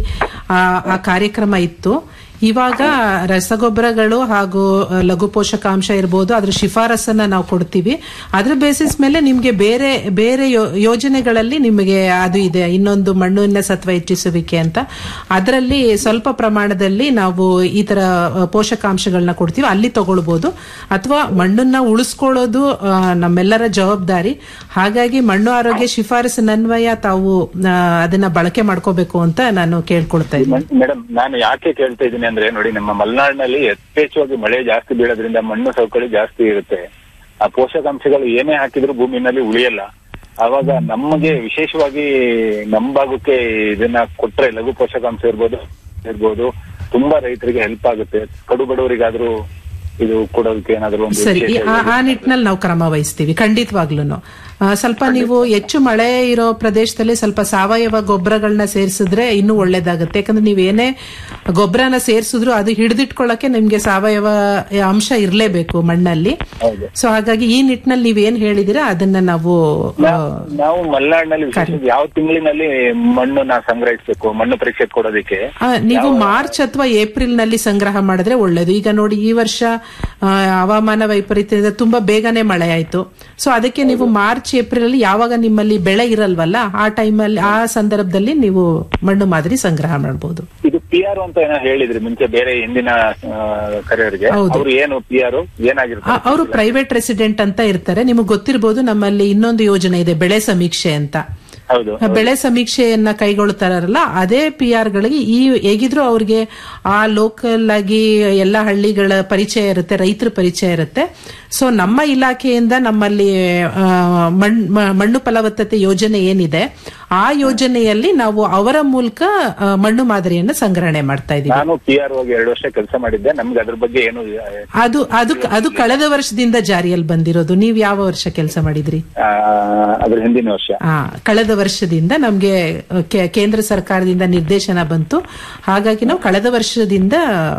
ಆ ಕಾರ್ಯಕ್ರಮ ಇತ್ತು ಇವಾಗ ರಸಗೊಬ್ಬರಗಳು ಹಾಗೂ ಆ, ಲಘು ಪೋಷಕಾಂಶ ಇರ್ಬೋದು ಅದ್ರ ಶಿಫಾರಸನ್ನ ನಾವು ಕೊಡ್ತೀವಿ ಅದ್ರ ಬೇಸಿಸ್ ಮೇಲೆ ನಿಮ್ಗೆ ಬೇರೆ ಬೇರೆ ಯೋ- ಯೋಜನೆಗಳಲ್ಲಿ ನಿಮಗೆ ಅದು ಇದೆ ಇನ್ನೊಂದು ಮಣ್ಣಿನ ಸತ್ವ ಹೆಚ್ಚಿಸುವಿಕೆ ಅಂತ ಅದರಲ್ಲಿ ಸ್ವಲ್ಪ ಪ್ರಮಾಣದಲ್ಲಿ ನಾವು ಈ ತರ ಆ, ಪೋಷಕಾಂಶಗಳನ್ನ ಕೊಡ್ತೀವಿ ಅಲ್ಲಿ ತಗೊಳ್ಬಹುದು ಅಥವಾ ಮಣ್ಣನ್ನ ಉಳಿಸ್ಕೊಳ್ಳೋದು ಆ, ನಮ್ಮೆಲ್ಲರ ಜವಾಬ್ದಾರಿ ಹಾಗಾಗಿ ಮಣ್ಣು ಆರೋಗ್ಯ ಶಿಫಾರಸಿನನ್ವಯ ತಾವು ಆ, ಅದನ್ನ ಬಳಕೆ ಮಾಡ್ಕೋಬೇಕು ಅಂತ ನಾನು ಕೇಳ್ಕೊಳ್ತಾ ಇದ್ದೀನಿ ಮೇಡಮ್ ನಾನು ಯಾಕೆ ಕೇಳ್ತಾ ಇದ್ದೀನಿ ಅಂದ್ರೆ ನೋಡಿ ನಮ್ಮ ಮಲೆನಾಡಿನಲ್ಲಿ ಯಥೇಚ್ಛವಾಗಿ ಮಳೆ ಜಾಸ್ತಿ ಬೀಳೋದ್ರಿಂದ ಮಣ್ಣು ಸವಕಳಿ ಜಾಸ್ತಿ ಇರುತ್ತೆ ಆ ಪೋಷಕಾಂಶಗಳು ಏನೇ ಹಾಕಿದ್ರು ಭೂಮಿನಲ್ಲಿ ಉಳಿಯಲ್ಲ ಆವಾಗ ನಮಗೆ ವಿಶೇಷವಾಗಿ ನಮ್ಮ ಭಾಗಕ್ಕೆ ಇದನ್ನ ಕೊಟ್ರೆ ಲಘು ಪೋಷಕಾಂಶ ಇರ್ಬೋದು ಇರ್ಬೋದು ತುಂಬಾ ರೈತರಿಗೆ ಹೆಲ್ಪ್ ಆಗುತ್ತೆ ಕಡು ಬಡವರಿಗಾದ್ರೂ ಇದು ಕೊಡೋದಕ್ಕೆ ಏನಾದ್ರು ಒಂದು ಸರಿ ವಿಶೇಷ ಆ- ಆ ನಿಟ್ಟಿನಲ್ಲಿ ನಾವು ಕ್ರಮ ವಹಿಸ್ತೀವಿ ಖಂಡಿತವಾಗ್ಲೂ ಸ್ವಲ್ಪ ನೀವು ಹೆಚ್ಚು ಮಳೆ ಇರೋ ಪ್ರದೇಶದಲ್ಲಿ ಸ್ವಲ್ಪ ಸಾವಯವ ಗೊಬ್ಬರಗಳನ್ನ ಸೇರಿಸಿದ್ರೆ ಇನ್ನೂ ಒಳ್ಳೇದಾಗುತ್ತೆ ಯಾಕಂದ್ರೆ ನೀವೇನೇ ಗೊಬ್ಬರನ ಸೇರಿಸಿದ್ರು ಅದು ಹಿಡಿದಿಟ್ಕೊಳ್ಳಕ್ಕೆ ನಿಮ್ಗೆ ಸಾವಯವ ಅಂಶ ಇರಲೇಬೇಕು ಮಣ್ಣಲ್ಲಿ ಸೊ ಹಾಗಾಗಿ ಈ ನಿಟ್ಟಿನಲ್ಲಿ ನೀವೇನ್ ಹೇಳಿದಿರಾ ಅದನ್ನ ನಾವು ಆ, ನಾವು ಮಲೆನಾಡಿನಲ್ಲಿ ವಿಶೇಷವಾಗಿ ಯಾವ ತಿಂಗಳಿನಲ್ಲಿ ಮಣ್ಣನ್ನ ಸಂಗ್ರಹಿಸಬೇಕು ಮಣ್ಣು ಪರೀಕ್ಷೆ ಕೊಡೋದಕ್ಕೆ ಆ, ನೀವು ಮಾರ್ಚ್ ಅಥವಾ ಏಪ್ರಿಲ್ ನಲ್ಲಿ ಸಂಗ್ರಹ ಮಾಡಿದ್ರೆ ಒಳ್ಳೇದು ಈಗ ನೋಡಿ ಈ ವರ್ಷ ಆ, ಹವಾಮಾನ ವೈಪರೀತ್ಯದಿಂದ ತುಂಬಾ ಬೇಗನೆ ಮಳೆ ಆಯ್ತು ಸೊ ಅದಕ್ಕೆ ನೀವು ಮಾರ್ಚ್ ಏಪ್ರಿಲ್ ಅಲ್ಲಿ ಯಾವಾಗ ನಿಮ್ಮಲ್ಲಿ ಬೆಳೆ ಇರಲ್ವಲ್ಲ ಆ ಟೈಮಲ್ಲಿ ಆ ಸಂದರ್ಭದಲ್ಲಿ ನೀವು ಮಣ್ಣು ಮಾದರಿ ಸಂಗ್ರಹ ಮಾಡಬಹುದು ಇದು ಪಿ ಆರ್ ಅಂತ ಏನೋ ಹೇಳಿದ್ರಿ ಮುಂಚೆ ಬೇರೆ ಹಿಂದಿನ ಕರೆಯವರಿಗೆ ಹೌದು. ಅವ್ರು ಏನು ಪಿ ಆರ್ ಏನಾಗಿರ್ತಾರೆ ಅವರು ಪ್ರೈವೇಟ್ ರೆಸಿಡೆಂಟ್ ಅಂತ ಇರ್ತಾರೆ ನಿಮಗೆ ಗೊತ್ತಿರಬಹುದು ನಮ್ಮಲ್ಲಿ ಇನ್ನೊಂದು ಯೋಜನೆ ಇದೆ ಬೆಳೆ ಸಮೀಕ್ಷೆ ಅಂತ ಹೌದು ಬೆಳೆ ಸಮೀಕ್ಷೆಯನ್ನ ಕೈಗೊಳ್ತಾರಲ್ಲ ಅದೇ ಪಿ ಆರ್ ಗಳಿಗೆ ಈ ಹೇಗಿದ್ರು ಅವ್ರಿಗೆ ಆ ಲೋಕಲ್ ಆಗಿ ಎಲ್ಲ ಹಳ್ಳಿಗಳ ಪರಿಚಯ ಇರುತ್ತೆ ರೈತರ ಪರಿಚಯ ಇರುತ್ತೆ ಸೊ ನಮ್ಮ ಇಲಾಖೆಯಿಂದ ನಮ್ಮಲ್ಲಿ ಆ, ಮಣ್- ಮ- ಮಣ್ಣು ಫಲವತ್ತತೆ ಯೋಜನೆ ಏನಿದೆ ಆ ಯೋಜನೆಯಲ್ಲಿ ನಾವು ಅವರ ಮೂಲಕ ಆ, ಮಣ್ಣು ಮಾದರಿಯನ್ನ ಸಂಗ್ರಹಣೆ ಮಾಡ್ತಾ ಇದೀವಿ ನಾನು ಪಿ ಆರ್ ಹೋಗಿ ಎರಡು ವರ್ಷ ಕೆಲಸ ಮಾಡಿದ್ದೆ ನಮ್ಗೆ ಅದ್ರ ಬಗ್ಗೆ ಏನು ಅದು ಅದು ಅದು ಕಳೆದ ವರ್ಷದಿಂದ ಜಾರಿಯಲ್ಲಿ ಬಂದಿರೋದು ನೀವು ಯಾವ ವರ್ಷ ಕೆಲಸ ಮಾಡಿದ್ರಿ ಆ, ಅದ್ರ ಹಿಂದಿನ ವರ್ಷ ಆ, ಕಳೆದ ವರ್ಷದಿಂದ ನಮ್ಗೆ ಕೆ- ಕೇಂದ್ರ ಸರ್ಕಾರದಿಂದ ನಿರ್ದೇಶನ ಬಂತು ಹಾಗಾಗಿ ನಾವು ಕಳೆದ ವರ್ಷದಿಂದ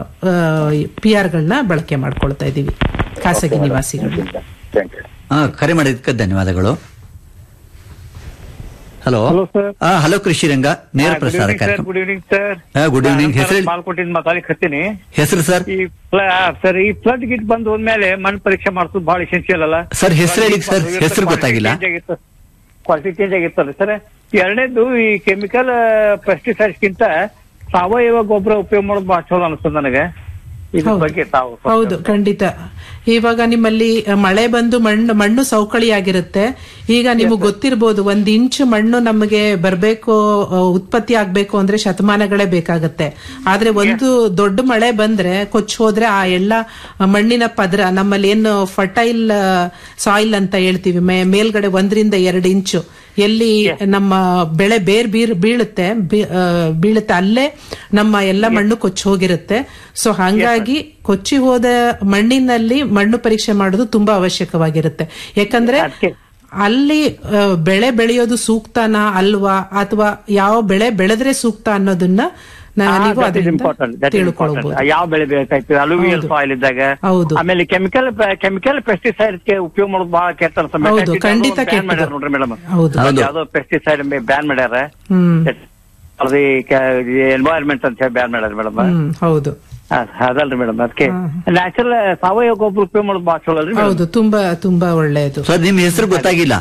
ಪಿ ಗಳನ್ನ ಬಳಕೆ ಮಾಡ್ಕೊಳ್ತಾ ಇದ್ದೀವಿ ಖಾಸಗಿ ನಿವಾಸಿಗಳು ಥ್ಯಾಂಕ್ ಯು ಹಾ ಕರೆ ಮಾಡಿದ್ದಕ್ಕೆ ಧನ್ಯವಾದಗಳು ಹಲೋ Hello, sir. ಹಾ ಹಲೋ ಕೃಷಿ ರಂಗ ನೇರ ಪ್ರಸಾರ ಸರ್ ಕಾರ್ಯಕ್ರಮ ಗುಡ್ ಈವ್ನಿಂಗ್ ಸರ್ ಹಾ, good evening. ಹೆಸ್ರು ಹೇಳಿ? ಮಾಲ್ಕೋಟಿಂದ ಮಾತಾಡ್ಲಿಕ್ಕೆ ಹತ್ತೀನಿ ಹೆಸರು ಸರ್ ಈ ಸರ್ ಈ ಫ್ಲಡ್ ಗಿಟ್ ಬಂದ್ ಹೋದ್ಮೇಲೆ ಮಣ್ಣು ಪರೀಕ್ಷೆ ಮಾಡಿಸೋದು ಬಹಳ ಎಸೆನ್ಸಿಯಲ್ ಅಲ್ಲ Sir, ಹೆಸ್ರು ಹೇಳಿ sir. ಹೆಸ್ರು ಗೊತ್ತಾಗಿಲ್ಲ. ಕ್ವಾಲಿಟಿ ಚೇಂಜ್ ಆಗಿತ್ತಲ್ಲ ಸರ್ ಎರಡನೇದು ಈ ಕೆಮಿಕಲ್ ಪೆಸ್ಟಿಸೈಡ್ಸ್ ಗಿಂತ ಸಾವಯವ ಗೊಬ್ಬರ ಉಪಯೋಗ ಮಾಡೋದು ಬಹಳ ಚಲೋ ಅನಿಸ್ತದೆ ನನಗೆ ಇದ್ರ ಹೌದು. ಬಗ್ಗೆ ತಾವು ಸ್ವಲ್ಪ ಹೌದು ಖಂಡಿತ ಇವಾಗ ನಿಮ್ಮಲ್ಲಿ ಅ, ಮಳೆ ಬಂದು ಮಣ್ಣು ಮಣ್ಣು ಸವಕಳಿ ಆಗಿರುತ್ತೆ ಈಗ ನಿಮಗೆ ಗೊತ್ತಿರ್ಬೋದು ಒಂದ್ ಇಂಚು ಮಣ್ಣು ನಮಗೆ ಬರ್ಬೇಕು ಅ, ಉತ್ಪತ್ತಿ ಆಗ್ಬೇಕು ಅಂದ್ರೆ ಶತಮಾನಗಳೇ ಬೇಕಾಗತ್ತೆ ಆದ್ರೆ ಒಂದು ದೊಡ್ಡ ಮಳೆ ಬಂದ್ರೆ ಕೊಚ್ಚಿ ಹೋದ್ರೆ ಆ ಎಲ್ಲ ಮಣ್ಣಿನ ಪದರ ನಮ್ಮಲ್ಲಿ ಏನು ಫರ್ಟೈಲ್ ಸಾಯಿಲ್ ಅಂತ ಹೇಳ್ತೀವಿ ಮೇ- ಮೇಲ್ಗಡೆ ಒಂದರಿಂದ ಎರಡು ಇಂಚು ಎಲ್ಲಿ ನಮ್ಮ ಬೆಳೆ ಬೇರ್ ಬೀರ್ ಬೀಳುತ್ತೆ ಬೀ- ಆ, ಬೀಳುತ್ತೆ ಅಲ್ಲೇ ನಮ್ಮ ಎಲ್ಲ ಮಣ್ಣು ಕೊಚ್ಚಿ ಹೋಗಿರುತ್ತೆ ಸೊ ಹಾಗಾಗಿ ಕೊಚ್ಚಿ ಹೋದ ಮಣ್ಣಿನಲ್ಲಿ ಮಣ್ಣು ಪರೀಕ್ಷೆ ಮಾಡೋದು ತುಂಬಾ ಅವಶ್ಯಕವಾಗಿರುತ್ತೆ ಯಾಕಂದ್ರೆ ಅಲ್ಲಿ ಆ, ಬೆಳೆ ಬೆಳೆಯೋದು ಸೂಕ್ತನಾ ಅಲ್ವಾ ಅಥವಾ ಯಾವ ಬೆಳೆ ಬೆಳೆದ್ರೆ ಸೂಕ್ತ ಅನ್ನೋದನ್ನ ನಾ- ನೀವು ಅದರಿಂದ ಇಂಪಾರ್ಟೆಂಟ್ ತಿಳ್ಕೊಳ್ಬಹುದು ಯಾವ ಬೆಳೆ ಬೇಕಾಯ್ತು ಅಲುವಿಯಲ್ ಸಾಯಿಲ್ ಇದ್ದಾಗ ಹೌದು. ಆಮೇಲೆ ಕೆಮಿಕಲ್ ಕೆಮಿಕಲ್ ಪೆಸ್ಟಿಸೈಡ್ ಉಪಯೋಗ ಮಾಡೋದು ಬಹಳ ಕೆಟ್ಟ ಅನ್ಸುತ್ತೆ. ಹೌದು, ಮೆಕ್ಕೆಜೋಳ ಖಂಡಿತ ಬ್ಯಾನ್ ಕೆಟ್ಟದು. ಮಾಡ್ಯಾರ ನೋಡ್ರಿ ಮೇಡಮ್ ಹೌದು. ಹೌದು. ಯಾವ್ದೋ ಪೆಸ್ಟಿಸೈಡ್ ಬ್ಯಾನ್ ಮಾಡ್ಯಾರ ಹ್ಮ್ ಅದು ಎನ್ವೈರ್ಮೆಂಟ್ ಅಂತ ಹೇಳಿ ಬ್ಯಾನ್ ಮಾಡ್ಯಾರ ಮೇಡಮ್ ಹ್ಮ್ ಹೌದು ಅದಲ್ರಿ ಮೇಡಮ್ ಅದಕ್ಕೆ ನ್ಯಾಚುರಲ್ ಸಾವಯವ ಗೊಬ್ಬರ ಉಪಯೋಗ ಮಾಡೋದು ಬಹಳ ಚಲೋ ಅಲ್ರಿ ಹೌದು ತುಂಬಾ ತುಂಬಾ ಒಳ್ಳೆಯದು ಸರ್ ನಿಮ್ ಹೆಸರು ಗೊತ್ತಾಗಿಲ್ಲ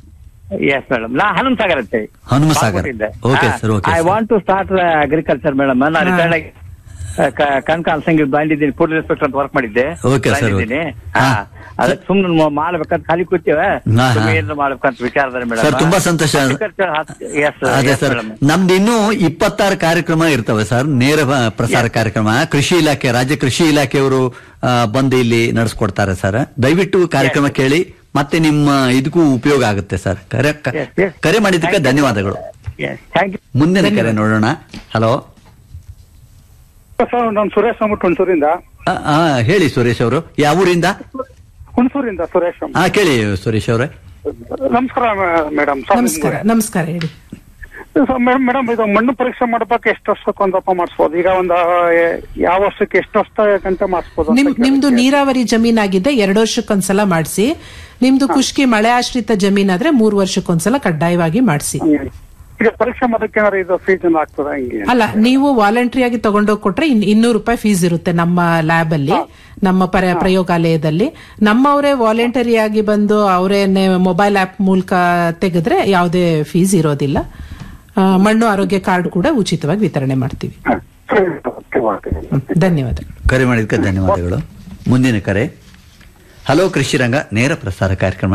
ಎಸ್ ಮೇಡಮ್ ನಾ ಹನುಮ ಸಾಗರ್ ಅಂತ Hanuma Sagar. Okay, sir, okay, I sir. Want to start agriculture madam ನಾ ರಿಟೈರ್ಡ್ ಆಗಿ ಕಣ್ಕಾಲ್ ಸಂಘ ಬಂದಿದ್ದೀನಿ ಫುಡ್ ಇನ್ಸ್ಪೆಕ್ಟರ್ ಅಂತ ವರ್ಕ್ ಮಾಡಿದ್ದೆ Okay, sir, okay. ಬಂದಿದ್ದೀನಿ. ಹಾ ಅದಕ್ಕೆ ಸುಮ್ಮನೆ ಮಾಡ್ಬೇಕಂತ ಖಾಲಿ ಕೂತೀವ ಹಾ, ಹಾ. ಸುಮ್ಮನೆ ಏನಾದ್ರು ಮಾಡ್ಬೇಕಂತ ವಿಚಾರದಲ್ಲಿ ಮೇಡಮ್ ಸರ್ ತುಂಬಾ ಸಂತೋಷ ಎಸ್ ಅದೇ ಸರ್ ನಮ್ದು ಇನ್ನೂ ಇಪ್ಪತ್ತಾರು ಕಾರ್ಯಕ್ರಮ ಇರ್ತವೆ ಸರ್ ನೇರ ಆ, ಪ್ರಸಾರ ಕಾರ್ಯಕ್ರಮ ಕೃಷಿ ಇಲಾಖೆ ರಾಜ್ಯ ಕೃಷಿ ಇಲಾಖೆಯವರು ಆ, ಬಂದು ಇಲ್ಲಿ ನಡೆಸ್ಕೊಡ್ತಾರೆ ಸರ್ ದಯವಿಟ್ಟು ಕಾರ್ಯಕ್ರಮ ಕೇಳಿ ಮತ್ತೆ ನಿಮ್ಮ ಇದಕ್ಕೂ ಉಪಯೋಗ ಆಗುತ್ತೆ ಸರ್ ಕರೆ ಕ- Yes, yes. ಕರೆ ಮಾಡಿದ್ದಕ್ಕೆ ಧನ್ಯವಾದಗಳು ಥ್ಯಾಂಕ್ ಯು ಮುಂದಿನ ಕರೆ ನೋಡೋಣ ಹಲೋ ಸರ್ ನಾನು ಸುರೇಶ್ ಅಂದ್ಬಿಟ್ಟು ಹುಣಸೂರಿಂದ ಆ, ಆ, ಹೇಳಿ ಸುರೇಶ್ ಅವರು ಯಾವ ಊರಿಂದ ಹುಣಸೂರಿಂದ ಸುರೇಶ್ ಹಾ ಕೇಳಿ ಸುರೇಶ್ ಅವರೇ ನಮಸ್ಕಾರ ಮೇಡಮ್ ನಮಸ್ಕಾರ ನಮಸ್ಕಾರ ಹೇಳಿ ಮೇಡಮ್ ಇದು ಮಣ್ಣು ಪರೀಕ್ಷೆ ಮಾಡ್ಬೇಕು ಎಷ್ಟು ವರ್ಷಕ್ಕೆ ಒಂದಪ್ಪ ಮಾಡಿಸ್ಬೋದು ಈಗ ಒಂದು ಯಾವ ವರ್ಷಕ್ಕೆ ಎಷ್ಟು ವರ್ಷ ಗಂಟೆ ಮಾಡಿಸ್ಬೋದು ಅಂತ ನಿಮ್ ಕೇಳಿ. ನಿಮ್ದು ನೀರಾವರಿ ಜಮೀನಾಗಿದೆ ಎರಡು ವರ್ಷಕ್ಕೊಂದ್ಸಲ ಮಾಡಿಸಿ ನಿಮ್ದು ಖುಷ್ಕಿ ಮಳೆ ಆಶ್ರಿತ ಜಮೀನಾದ್ರೆ ಮೂರು ವರ್ಷಕ್ಕೊಂದ್ಸಲ ಕಡ್ಡಾಯವಾಗಿ ಮಾಡಿಸಿ ಈಗ ಪರೀಕ್ಷೆ ಮಾಡೋಕೆ ಏನಾದ್ರು ಇದು ಫೀಸ್ ಆಗ್ತದ ಹಿಂಗೆ ಅಲ್ಲ ನೀವು ವಾಲಂಟ್ರಿ ಆಗಿ ತಗೊಂಡೋಗಿ ಕೊಟ್ರೆ ಇನ್- ಇನ್ನೂರು ರೂಪಾಯಿ ಫೀಸ್ ಇರುತ್ತೆ ನಮ್ಮ ಲ್ಯಾಬ್ ಅಲ್ಲಿ ನಮ್ಮ ಪರ ಪ್ರಯೋಗಾಲಯದಲ್ಲಿ ನಮ್ಮವರೇ ವಾಲಂಟರಿ ಆಗಿ ಬಂದು ಅವರೇನೆ ಮೊಬೈಲ್ ಆಪ್ ಮೂಲಕ ತೆಗೆದ್ರೆ ಯಾವುದೇ ಫೀಸ್ ಇರೋದಿಲ್ಲ ಆ, ಮಣ್ಣು ಆರೋಗ್ಯ ಕಾರ್ಡ್ ಕೂಡ ಉಚಿತವಾಗಿ ವಿತರಣೆ ಮಾಡ್ತೀವಿ ಹ್ಮ್, ಧನ್ಯವಾದಗಳು ಕರೆ ಮಾಡಿದ್ದಕ್ಕೆ ಧನ್ಯವಾದಗಳು ಮುಂದಿನ ಕರೆ ಹಲೋ ಕೃಷಿ ರಂಗ ನೇರ ಪ್ರಸಾರ ಕಾರ್ಯಕ್ರಮ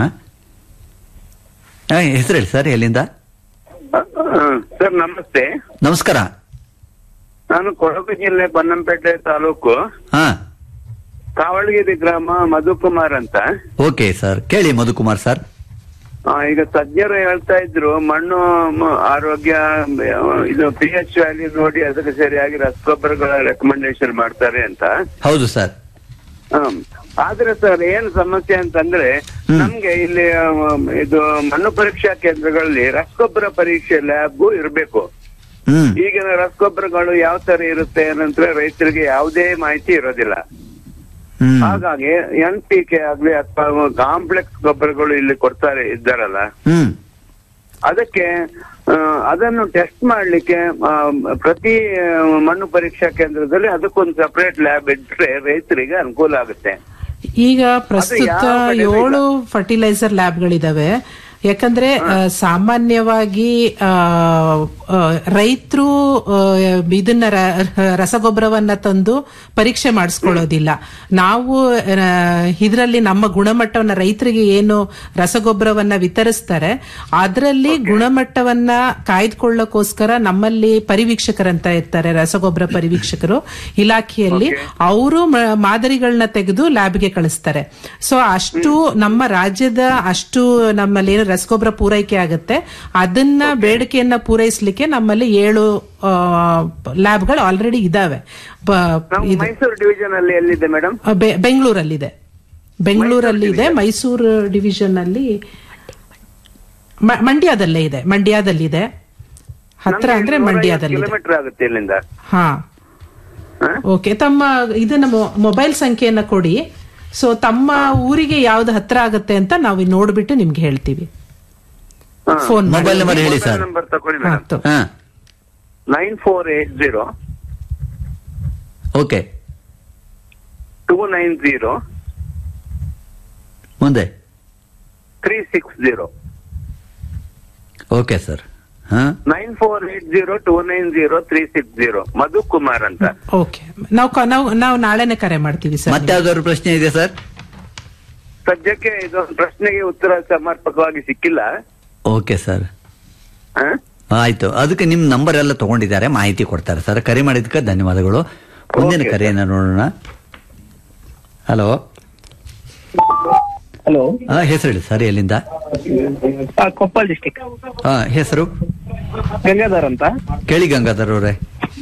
ಹೆಸರು ಹೇಳಿ ಸರ್ ಎಲ್ಲಿಂದ ಸರ್ ನಮಸ್ತೆ ನಮಸ್ಕಾರ ನಾನು ಕೊಡಗು ಜಿಲ್ಲೆ ಬನ್ನಂಪೇಟೆ ತಾಲೂಕು ಹಾ ಕಾವಳಗಿರಿ ಗ್ರಾಮ ಮಧುಕುಮಾರ್ ಅಂತ ಓಕೆ ಸರ್ ಕೇಳಿ ಮಧುಕುಮಾರ್ ಸರ್ ಆ, ಈಗ ತಜ್ಞರು ಹೇಳ್ತಾ ಇದ್ರು ಮಣ್ಣು ಮ- ಆರೋಗ್ಯ ಆ, ಇದು ಪಿ ಎಚ್ ವ್ಯಾಲ್ಯೂ ನೋಡಿ ಅದಕ್ಕೆ ಸರಿಯಾಗಿ ರಸಗೊಬ್ಬರಗಳ ರೆಕಮೆಂಡೇಶನ್ ಮಾಡ್ತಾರೆ ಅಂತ ಹೌದು ಸರ್ ಹ್ಮ್. ಆದ್ರೆ ಸರ್ ಏನ್ ಸಮಸ್ಯೆ ಅಂತಂದ್ರೆ ನಮ್ಗೆ ಇಲ್ಲಿ ಆ, ಇದು ಮಣ್ಣು ಪರೀಕ್ಷಾ ಕೇಂದ್ರಗಳಲ್ಲಿ ರಸಗೊಬ್ಬರ ಪರೀಕ್ಷೆ ಲ್ಯಾಬ್ ಇರಬೇಕು ಹ್ಮ್ ಈಗಿನ ರಸಗೊಬ್ಬರಗಳು ಯಾವ ತರ ಇರುತ್ತೆ ಏನಂದ್ರೆ ರೈತರಿಗೆ ಯಾವುದೇ ಮಾಹಿತಿ ಇರೋದಿಲ್ಲ ಹ್ಮ್ ಹಾಗಾಗಿ ಎನ್ ಪಿ ಕೆ ಆಗ್ಲಿ ಅಥವಾ ಕಾಂಪ್ಲೆಕ್ಸ್ ಗೊಬ್ಬರಗಳು ಇಲ್ಲಿ ಕೊಡ್ತಾರೆ ಇದ್ದಾರಲ್ಲ ಹ್ಮ್ ಅದಕ್ಕೆ ಆ, ಅದನ್ನು ಟೆಸ್ಟ್ ಮಾಡ್ಲಿಕ್ಕೆ ಆ, ಪ್ರತಿ ಆ, ಮಣ್ಣು ಪರೀಕ್ಷಾ ಕೇಂದ್ರದಲ್ಲಿ ಅದಕ್ಕೊಂದು ಸಪರೇಟ್ ಲ್ಯಾಬ್ ಇಟ್ರೆ ರೈತರಿಗೆ ಅನುಕೂಲ ಆಗುತ್ತೆ ಈಗ ಪ್ರಸ್ತುತ ಯಾವ ಕಡೆನೂ ಇಲ್ಲ. ಏಳು ಫರ್ಟಿಲೈಸರ್ ಲ್ಯಾಬ್ಗಳಿದಾವೆ ಯಾಕಂದ್ರೆ ಆ, ಸಾಮಾನ್ಯವಾಗಿ ರೈತರು ಇದನ್ನ ರ- ರಸಗೊಬ್ಬರವನ್ನ ತಂದು ಪರೀಕ್ಷೆ ಮಾಡಿಸ್ಕೊಳ್ಳೋದಿಲ್ಲ ನಾವು ಇದರಲ್ಲಿ ನಮ್ಮ ಗುಣಮಟ್ಟವನ್ನ ರೈತರಿಗೆ ಏನು ರಸಗೊಬ್ಬರವನ್ನ ವಿತರಿಸ್ತಾರೆ ಅದರಲ್ಲಿ ಗುಣಮಟ್ಟವನ್ನ ಕಾಯ್ದುಕೊಳ್ಳೋಕೋಸ್ಕರ ನಮ್ಮಲ್ಲಿ ಪರಿವೀಕ್ಷಕರಂತ ಇರ್ತಾರೆ ರಸಗೊಬ್ಬರ ಪರಿವೀಕ್ಷಕರು ಇಲಾಖೆಯಲ್ಲಿ ಅವರು ಮಾದರಿಗಳನ್ನ ತೆಗೆದು ಲ್ಯಾಬ್ಗೆ ಕಳಿಸ್ತಾರೆ ಸೊ ಅಷ್ಟು ನಮ್ಮ ರಾಜ್ಯದ ಅಷ್ಟು ನಮ್ಮಲ್ಲಿ ಏನು ರಸಗೊಬ್ಬರ ಪೂರೈಕೆ ಆಗುತ್ತೆ ಅದನ್ನ ಬೇಡಿಕೆಯನ್ನ ಪೂರೈಸಲಿಕ್ಕೆ ನಮ್ಮಲ್ಲಿ ಏಳು ಲ್ಯಾಬ್ಗಳು ಆಲ್ರೆಡಿ ಇದಾವೆ ಬ- ನಮ್ಮ ಇದು ಮೈಸೂರು ಡಿವಿಷನ್ ಅಲ್ಲಿ ಎಲ್ಲಿದೆ ಮೇಡಮ್ ಆ, ಬೆ- ಬೆಂಗಳೂರಲ್ಲಿದೆ ಬೆಂಗಳೂರಲ್ಲಿದೆ ಮೈಸೂರು ಡಿವಿಷನ್ ಅಲ್ಲಿ ಮ- ಮಂಡ್ಯದಲ್ಲೇ ಇದೆ ಮಂಡ್ಯದಲ್ಲಿದೆ ಹತ್ರ ಅಂದ್ರೆ ಮಂಡ್ಯದಲ್ಲಿದೆ ಕಿಲೋಮೀಟರ್ ಆಗುತ್ತೆ ಇಲ್ಲಿಂದ ಹಾ ಓಕೆ ತಮ್ಮ ಇದನ್ನ ಮೊ- ಮೊಬೈಲ್ ಸಂಖ್ಯೆಯನ್ನ ಕೊಡಿ ಸೊ ತಮ್ಮ ಊರಿಗೆ ಯಾವ್ದು ಹತ್ರ ಆಗುತ್ತೆ ಅಂತ ನಾವು ನೋಡ್ಬಿಟ್ಟು ನಿಮ್ಗೆ ಹೇಳ್ತೀವಿ ಫೋನ್ ಮಾಡಿ. ಮೊಬೈಲ್ ನಂಬರ್ ಹೇಳಿ ಸರ್ ನಂಬರ್ ತಕೊಳ್ಳಿ ಹಾ, ಮೇಡಮ್ ತಗೋ. ಹಾ nine four eight zero okay two nine zero ಮುಂದೆ three six zero okay sir ಹಾ nine four eight zero two nine zero three six zero Madhu Kumar ಅಂತ ಓಕೆ ನಾವು ಕ- ನಾವು ನಾವು ನಾಳೆನೆ ಕರೆ ಮಾಡ್ತೀವಿ ಸರ್ ಮತ್ತೆ ಯಾವ್ದಾದ್ರು ಪ್ರಶ್ನೆ ಇದೆ ಸರ್ ಸದ್ಯಕ್ಕೆ ಇದೊಂದು ಪ್ರಶ್ನೆಗೆ ಉತ್ತರ ಸಮರ್ಪಕವಾಗಿ ಸಿಕ್ಕಿಲ್ಲ ಓಕೆ ಸರ್ ಆ? ಆಯ್ತು ಅದಕ್ಕೆ ನಿಮ್ ನಂಬರ್ ಎಲ್ಲ ತಗೊಂಡಿದ್ದಾರೆ ಮಾಹಿತಿ ಕೊಡ್ತಾರೆ ಸರ್ ಕರೆ ಮಾಡಿದ್ದಕ್ಕೆ ಧನ್ಯವಾದಗಳು ಮುಂದಿನ Okay, ಕರೆಯನ್ನ ನೋಡೋಣ ಹಲೋ ಹಲೋ ಹಾ ಹೆಸರು ಹೇಳಿ ಸರ್ ಎಲ್ಲಿಂದ ಕೊಪ್ಪಳ ಡಿಸ್ಟಿಕ್ ಹಾ ಹೆಸರು ಗಂಗಾಧರ್ ಅಂತ ಕೇಳಿ ಗಂಗಾಧರ್ ಅವರೇ